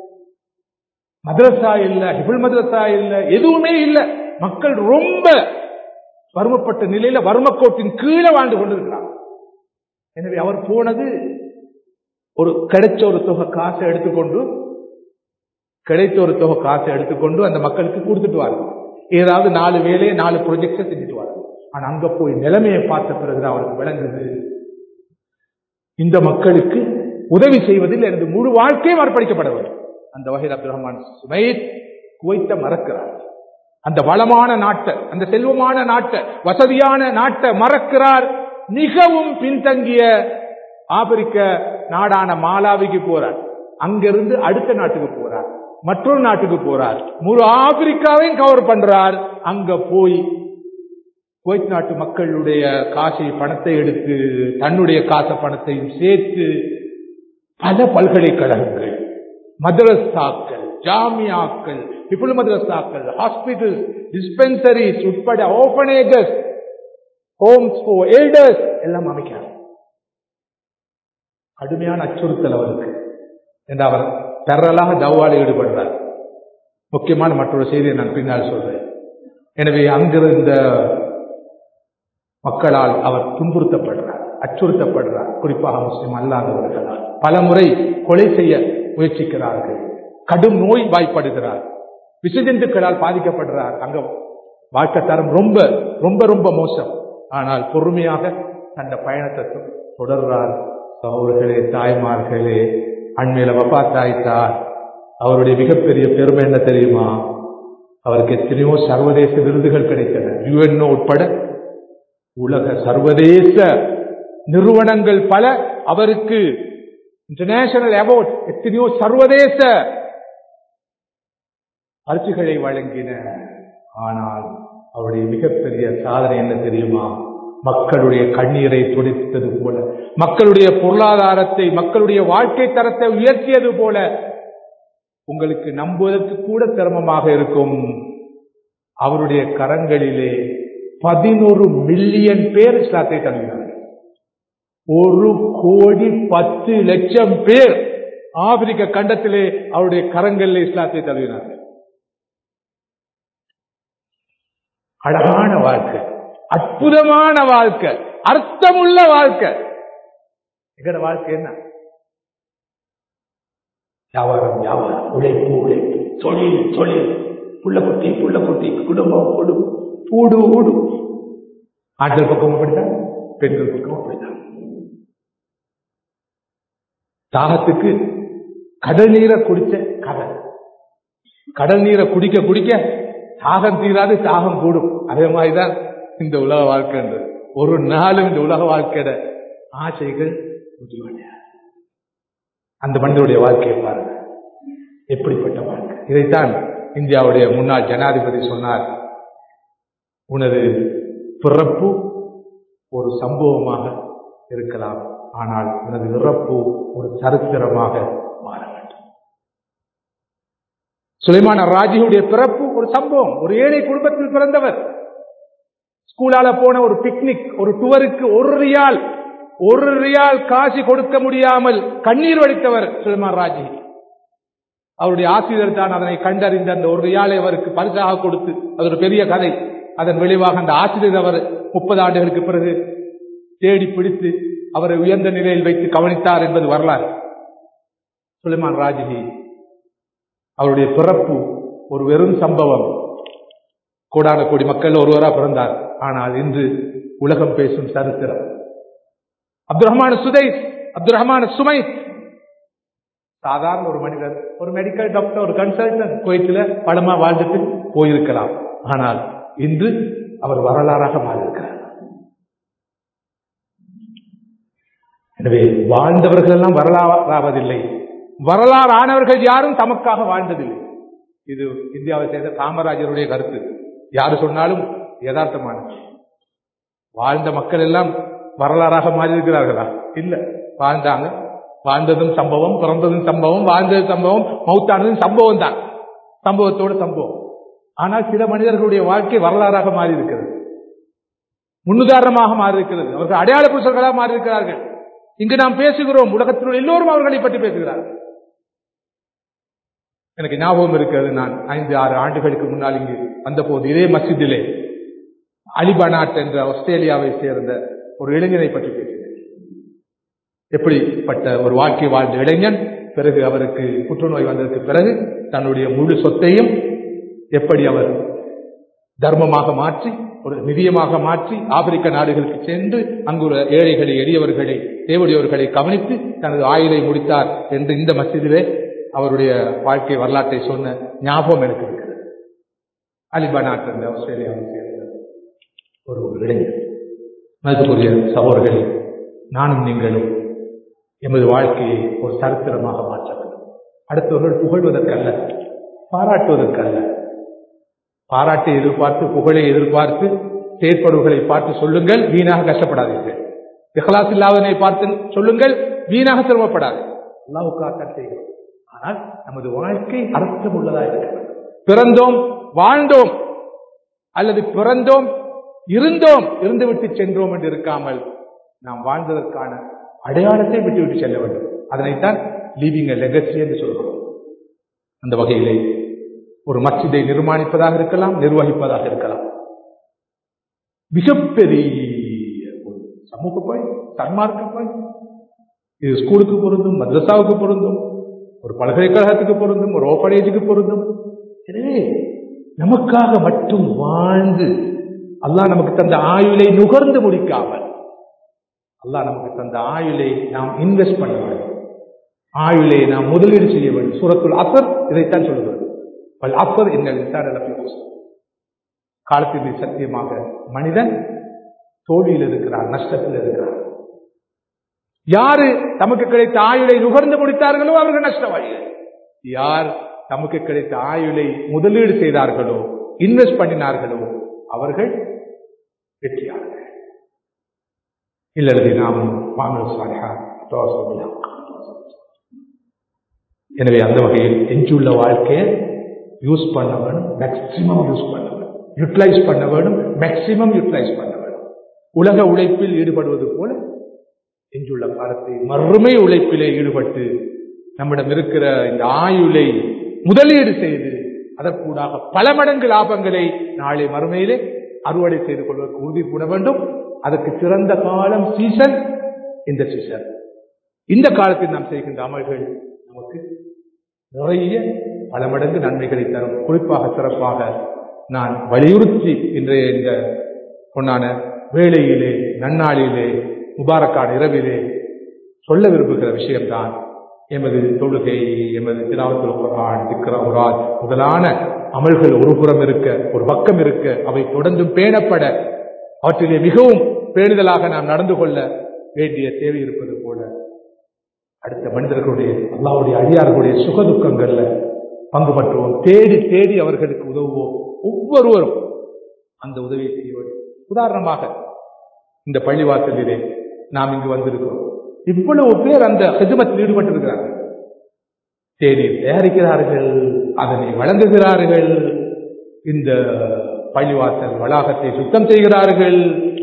மதரசா இல்ல ஹிபுல் மதரசா இல்ல எதுவுமே இல்ல மக்கள் ரொம்ப வறுமப்பட்ட நிலையில வறுமக்கோட்டின் கீழே வாழ்ந்து கொண்டிருக்கிறார் எனவே அவர் போனது ஒரு கிடைச்ச ஒரு தொகை காசை எடுத்துக்கொண்டு கிடைத்த ஒரு தொகை காசை எடுத்துக்கொண்டு அந்த மக்களுக்கு கொடுத்துட்டு வாரு ஏதாவது நாலு வேலையை நாலு ப்ரொஜெக்டை செஞ்சுட்டு வாரு ஆனா அங்க போய் நிலைமையை பார்த்த பிறகுதான் அவருக்கு விளங்குது இந்த மக்களுக்கு உதவி செய்வதில் எனது முழு வாழ்க்கையும் அர்ப்பணிக்கப்பட வேண்டும் அந்த வகையில் அப்துல் ரஹ்மான் சுமைத் குவைத்த மறக்கிறார் அந்த வளமான நாட்டை அந்த செல்வமான நாட்டை வசதியான நாட்டை மறக்கிறார் மிகவும் பின்தங்கிய ஆப்பிரிக்க நாடான மாலாவிக்கு போறார் அங்கிருந்து அடுத்த நாட்டுக்கு போறார் மற்றொரு நாட்டுக்கு போறார் முழு ஆப்பிரிக்காவையும் கவர் பண்றார் அங்க போய் குவைத் நாட்டு மக்களுடைய காசை பணத்தை எடுத்து தன்னுடைய காசை பணத்தையும் சேர்த்து பல பல்கலைக்கழகங்கள் மதரசாக்கள் ஜாமியாக்கள் பிபுல் மதரசாக்கள் ஹாஸ்பிட்டல் டிஸ்பென்சரிஸ் உட்பட ஓபனேஜஸ் ஹோம்ஸ் ஃபார் எல்டர்ஸ் எல்லாம் அமைக்கிறார் கடுமையான அச்சுறுத்தல் அவருக்கு என்று அவர் பெறலாக தவால ஈடுபடுறார் முக்கியமான மற்றொரு செய்தியை நான் பின்னால் சொல்றேன் எனவே அங்கிருந்த மக்களால் அவர் துன்புறுத்தப்படுறார் அச்சுறுத்தப்படுறார் குறிப்பாக முஸ்லிம் அல்லாதவர்களால் பல முறை கொலை செய்ய முயற்சிக்கிறார்கள் கடும் நோய் வாய்ப்படுகிறார் விசஜந்துக்களால் பாதிக்கப்படுறார் அங்க வாழ்க்கை தரம் ரொம்ப ரொம்ப ரொம்ப மோசம் ஆனால் பொறுமையாக அந்த பயணத்தை தொடர்றார் சகோதரர்களே தாய்மார்களே அண்மையில வப்பா தாய்த்தார் அவருடைய மிகப்பெரிய பெருமை என்ன தெரியுமா அவருக்கு எத்தனையோ சர்வதேச விருதுகள் கிடைத்தன யுஎன்ஓ உட்பட உலக சர்வதேச நிறுவனங்கள் பல அவருக்கு இன்டர்நேஷனல் அவார்ட் எத்தனையோ சர்வதேச பரிசுகளை வழங்கின ஆனால் அவருடைய மிகப்பெரிய சாதனை என்ன தெரியுமா மக்களுடைய கண்ணீரை துடைத்தது போல மக்களுடைய பொருளாதாரத்தை மக்களுடைய வாழ்க்கை தரத்தை உயர்த்தியது போல உங்களுக்கு நம்புவதற்கு கூட சிரமமாக இருக்கும் அவருடைய கரங்களிலே பதினொரு மில்லியன் பேர் இஸ்லாத்தை தழுவினார்கள் ஒரு கோடி பத்து லட்சம் பேர் ஆப்பிரிக்க கண்டத்திலே அவருடைய கரங்களில் இஸ்லாத்தை தழுவினார்கள் அழகான வாழ்க்கை அற்புதமான வாழ்க்கை அர்த்தமுள்ள வாழ்க்கை எங்கட வாழ்க்கை என்ன வியாபாரம் வியாபாரம் உழைப்பு உழைப்பு தொழில் தொழில் புள்ள குட்டி புள்ள குட்டி குடும்பம் குடும் ஊடு ஊடு ஆண்கள் பக்கம் அப்படித்தான் பெண்கள் பக்கம் அப்படித்தான் தாகத்துக்கு கடல் நீரை குடிச்ச கடல் கடல் நீரை குடிக்க குடிக்க தாகம் தீராது தாகம் கூடும் அதே மாதிரிதான் இந்த உலக வாழ்க்கைன்றது ஒரு நாளும் இந்த உலக வாழ்க்கையோட ஆசைகள் முடிவடையாது அந்த மனிதனுடைய வாழ்க்கையை பாருங்க எப்படிப்பட்ட வாழ்க்கை இதைத்தான் இந்தியாவுடைய முன்னாள் ஜனாதிபதி சொன்னார் உனது பிறப்பு ஒரு சம்பவமாக இருக்கலாம் ஆனால் எனது இறப்பு ஒரு சரித்திரமாக மாற வேண்டும் சுலைமான ராஜியுடைய பிறப்பு ஒரு சம்பவம் ஒரு ஏழை குடும்பத்தில் பிறந்தவர் ஸ்கூலால போன ஒரு பிக்னிக் ஒரு டூருக்கு ஒரு ரியால் ஒரு ரியால் காசு கொடுக்க முடியாமல் கண்ணீர் வடித்தவர் சுலைமான் ராஜி அவருடைய ஆசிரியர் தான் அதனை கண்டறிந்த அந்த ஒரு ரியாலை அவருக்கு பரிசாக கொடுத்து அது ஒரு பெரிய கதை அதன் விளைவாக அந்த ஆசிரியர் அவர் முப்பது ஆண்டுகளுக்கு பிறகு தேடி பிடித்து அவரை உயர்ந்த நிலையில் வைத்து கவனித்தார் என்பது வரலாறு சுலைமான் ராஜினி அவருடைய பிறப்பு ஒரு வெறும் சம்பவம் கோடான கோடி மக்கள் ஒருவரா பிறந்தார் ஆனால் இன்று உலகம் பேசும் சரித்திரம் அப்துல் ரஹ்மான் சுதை அப்துல் ரஹ்மான் சுமை சாதாரண ஒரு மனிதர் ஒரு மெடிக்கல் டாக்டர் ஒரு கன்சல்டன்ட் கோயில படமா வாழ்ந்துட்டு போயிருக்கலாம் ஆனால் இன்று அவர் வரலாறாக மாறியிருக்கிறார் எனவே வாழ்ந்தவர்கள் எல்லாம் வரலாறாவதில்லை வரலாறு ஆனவர்கள் யாரும் தமக்காக வாழ்ந்ததில்லை இது இந்தியாவை சேர்ந்த காமராஜருடைய கருத்து யாரு சொன்னாலும் யதார்த்தமானது வாழ்ந்த மக்கள் எல்லாம் வரலாறாக மாறியிருக்கிறார்களா இல்ல வாழ்ந்தாங்க வாழ்ந்ததும் சம்பவம் பிறந்ததும் சம்பவம் வாழ்ந்தது சம்பவம் மௌத்தானதும் சம்பவம் தான் சம்பவத்தோடு சம்பவம் ஆனால் சில மனிதர்களுடைய வாழ்க்கை வரலாறாக மாறி இருக்கிறது முன்னுதாரணமாக மாறி இருக்கிறது அவர்கள் அடையாள புருஷர்களாக மாறி இருக்கிறார்கள் இங்கு நாம் பேசுகிறோம் உலகத்தில் உள்ள எல்லோரும் அவர்களை பற்றி பேசுகிறார்கள் எனக்கு ஞாபகம் இருக்கிறது நான் ஐந்து ஆறு ஆண்டுகளுக்கு முன்னால் இங்கு வந்தபோது இதே மஸ்ஜிதிலே அலிபனாட் என்ற ஆஸ்திரேலியாவை சேர்ந்த ஒரு இளைஞனை பற்றி பேசினேன் எப்படிப்பட்ட ஒரு வாழ்க்கை வாழ்ந்த இளைஞன் பிறகு அவருக்கு புற்றுநோய் வந்ததற்கு பிறகு தன்னுடைய முழு சொத்தையும் எப்படி அவர் தர்மமாக மாற்றி ஒரு நிதியமாக மாற்றி ஆப்பிரிக்க நாடுகளுக்கு சென்று அங்குள்ள ஏழைகளை எளியவர்களை தேவடியவர்களை கவனித்து தனது ஆயுளை முடித்தார் என்று இந்த மசிதிலே அவருடைய வாழ்க்கை வரலாற்றை சொன்ன ஞாபகம் எனக்கு இருக்கிறது அலிபானாட் என்ற ஆஸ்திரேலியாவை சேர்ந்த ஒரு இளைஞர் மதிப்புக்குரிய சகோதரர்களே நானும் நீங்களும் எமது வாழ்க்கையை ஒரு சரித்திரமாக மாற்ற வேண்டும் அடுத்தவர்கள் புகழ்வதற்கல்ல பாராட்டுவதற்கல்ல பாராட்டை எதிர்பார்த்து புகழை எதிர்பார்த்து செயற்படுவர்களை பார்த்து சொல்லுங்கள் வீணாக கஷ்டப்படாதீர்கள் இஹ்லாஸ் இல்லாதனை பார்த்து சொல்லுங்கள் வீணாக சிரமப்படாது அல்லாவுக்காக செய்கிறோம் ஆனால் நமது வாழ்க்கை அர்த்தம் உள்ளதா இருக்க வேண்டும் பிறந்தோம் வாழ்ந்தோம் அல்லது பிறந்தோம் இருந்தோம் இருந்துவிட்டு சென்றோம் என்று இருக்காமல் நாம் வாழ்ந்ததற்கான அடையாளத்தை விட்டுவிட்டு செல்ல வேண்டும் அதனைத்தான் லீவிங் லெகசி என்று சொல்கிறோம் அந்த வகையிலே ஒரு மஸ்ஜிதை நிர்மாணிப்பதாக இருக்கலாம் நிர்வகிப்பதாக இருக்கலாம் மிகப்பெரிய ஒரு சமூக பணி சன்மார்க்க பணி இது ஸ்கூலுக்கு பொருந்தும் மദ്രസാவுக்கு பொருந்தும் ஒரு பல்கலைக்கழகத்துக்கு பொருந்தும் ஒரு ஓப்பனேஜுக்கு பொருந்தும் எனவே நமக்காக மட்டும் வாழ்ந்து அல்லாஹ் நமக்கு தந்த ஆயுளை நுகர்ந்து முடிக்காமல் அல்லாஹ் நமக்கு தந்த ஆயுளை நாம் இன்வெஸ்ட் பண்ண வேண்டும் ஆயுளை நாம் முதலீடு செய்ய வேண்டும் சூரத்துல் அசர் இதைத்தான் சொல்கிறது பல் அசர் என்ன காலத்தின் சத்தியமாக மனிதன் தோல்வியில் இருக்கிறார் நஷ்டத்தில் இருக்கிறார் யாரு தமக்கு கிடைத்த ஆயுளை நுகர்ந்து முடித்தார்களோ அவர்கள் நஷ்டவாளிகள் யார் தமக்கு கிடைத்த ஆயுளை முதலீடு செய்தார்களோ இன்வெஸ்ட் பண்ணினார்களோ அவர்கள் வெற்றியாளர்கள் இல்லது நாம் எனவே அந்த வகையில் எஞ்சுள்ள வாழ்க்கையை யூஸ் பண்ண வேணும் மேக்சிமம் யூஸ் பண்ண வேணும் யூட்டிலைஸ் பண்ண வேணும் மேக்சிமம் யூட்டிலைஸ் பண்ண வேணும் உலக உழைப்பில் ஈடுபடுவது போல எஞ்சுள்ள காலத்தை மறுமை உழைப்பிலே ஈடுபட்டு நம்மிடம் இருக்கிற இந்த ஆயுளை முதலீடு செய்து அதற்கூடாக பல மடங்கு லாபங்களை நாளை மறுமையிலே அறுவடை செய்து கொள்வதற்கு உறுதி கூட வேண்டும் அதற்கு சிறந்த காலம் சீசன் இந்த சீசன் இந்த காலத்தில் நாம் செய்கின்ற அமல்கள் நமக்கு நிறைய பல மடங்கு நன்மைகளை தரும் குறிப்பாக சிறப்பாக நான் வலியுறுத்தி இன்றைய இந்த பொன்னான வேளையிலே நன்னாளிலே முபாரக்கான இரவிலே சொல்ல விரும்புகிற விஷயம்தான் எமது தொழுகை எமது திராவத்தில் குரான் திக்ரவுராத் முதலான அமல்கள் ஒரு புறம் இருக்க ஒரு பக்கம் இருக்க அவை தொடர்ந்தும் பேணப்பட அவற்றிலே மிகவும் பேணுதலாக நாம் நடந்து கொள்ள வேண்டிய தேவை இருப்பது போல அடுத்த மனிதர்களுடைய அல்லாவுடைய அடியார்களுடைய சுகதுக்கங்கள்ல பங்கு பற்றுவோம் தேடி தேடி அவர்களுக்கு உதவுவோம் ஒவ்வொருவரும் அந்த உதவியை செய்ய வேண்டும் உதாரணமாக இந்த பள்ளிவாசலிலே நாம் இங்கு வந்திருக்கிறோம் இவ்வளவு பேர் அந்த ஹிஜமத்தில் ஈடுபட்டிருக்கிறார்கள் தேநீர் தயாரிக்கிறார்கள் அதனை வழங்குகிறார்கள் இந்த பள்ளிவாசல் வளாகத்தை சுத்தம் செய்கிறார்கள்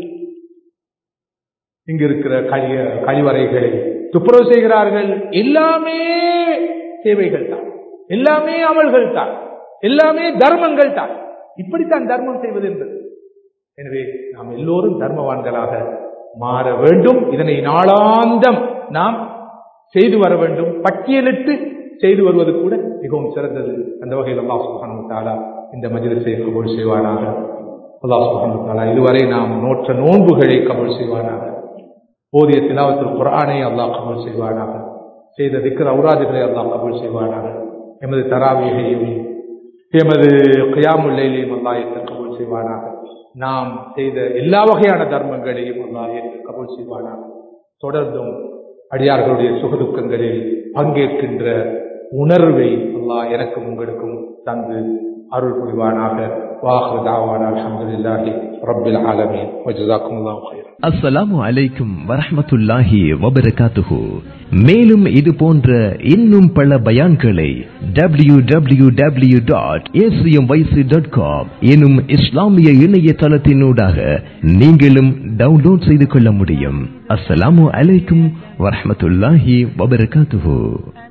இங்கு இருக்கிற கழிய கழிவறைகளை துப்புரவு செய்கிறார்கள் எல்லாமே சேவைகள் தான் எல்லாமே அமல்கள் தான் எல்லாமே தர்மங்கள் தான் இப்படித்தான் தர்மம் செய்வது என்பது எனவே நாம் எல்லோரும் தர்மவான்களாக மாற வேண்டும் இதனை நாளாந்தம் நாம் செய்து வர வேண்டும் பட்டியலிட்டு செய்து வருவது கூட மிகவும் சிறந்தது அந்த வகையில் அல்லாஹ் சுப்ஹானஹு வ தஆலா இந்த மஜ்லிஸை கபூல் செய்வானாக அல்லாஹ் சுப்ஹானஹு வ தஆலா இதுவரை நாம் நோற்ற நோன்புகளை கபூல் செய்வானாக ஓதிய திலாவத்தில் குர்ஆனை அல்லாஹ் கபூல் செய்வானாக செய்த திக்ர அவுராதுகளை அல்லாஹ் கபூல் செய்வானாக எமது தராவியையும் எமது கியாமுல்லையிலையும் அல்லாஹ் ஏற்று கபூல் செய்வானாக நாம் செய்த எல்லா வகையான தர்மங்களையும் அல்லாஹ் ஏற்று கபூல் செய்வானாக தொடர்ந்தும் அடியார்களுடைய சுகதுக்கங்களில் பங்கேற்கின்ற உணர்வை அல்லாஹ் எனக்கும் உங்களுக்கும் தந்து அருள் புரிவானாக வாஹு தாவான அல்ஹம்துலில்லாஹி ரப்பில் ஆலமீன் வஜஸாக்குமுல்லாஹு கைரா அஸ்ஸலாமு அலைக்கும் வரஹ்மத்துல்லாஹி வபரகாத்துஹு மேலும் இது போன்ற இன்னும் பல பயான்களை W W W dot dot com எனும் இஸ்லாமிய இணையதளத்தினூடாக நீங்களும் டவுன்லோட் செய்து கொள்ள முடியும் அஸ்ஸலாமு அலைக்கும் வரஹ்மத்துல்லாஹி வபரகாத்துஹு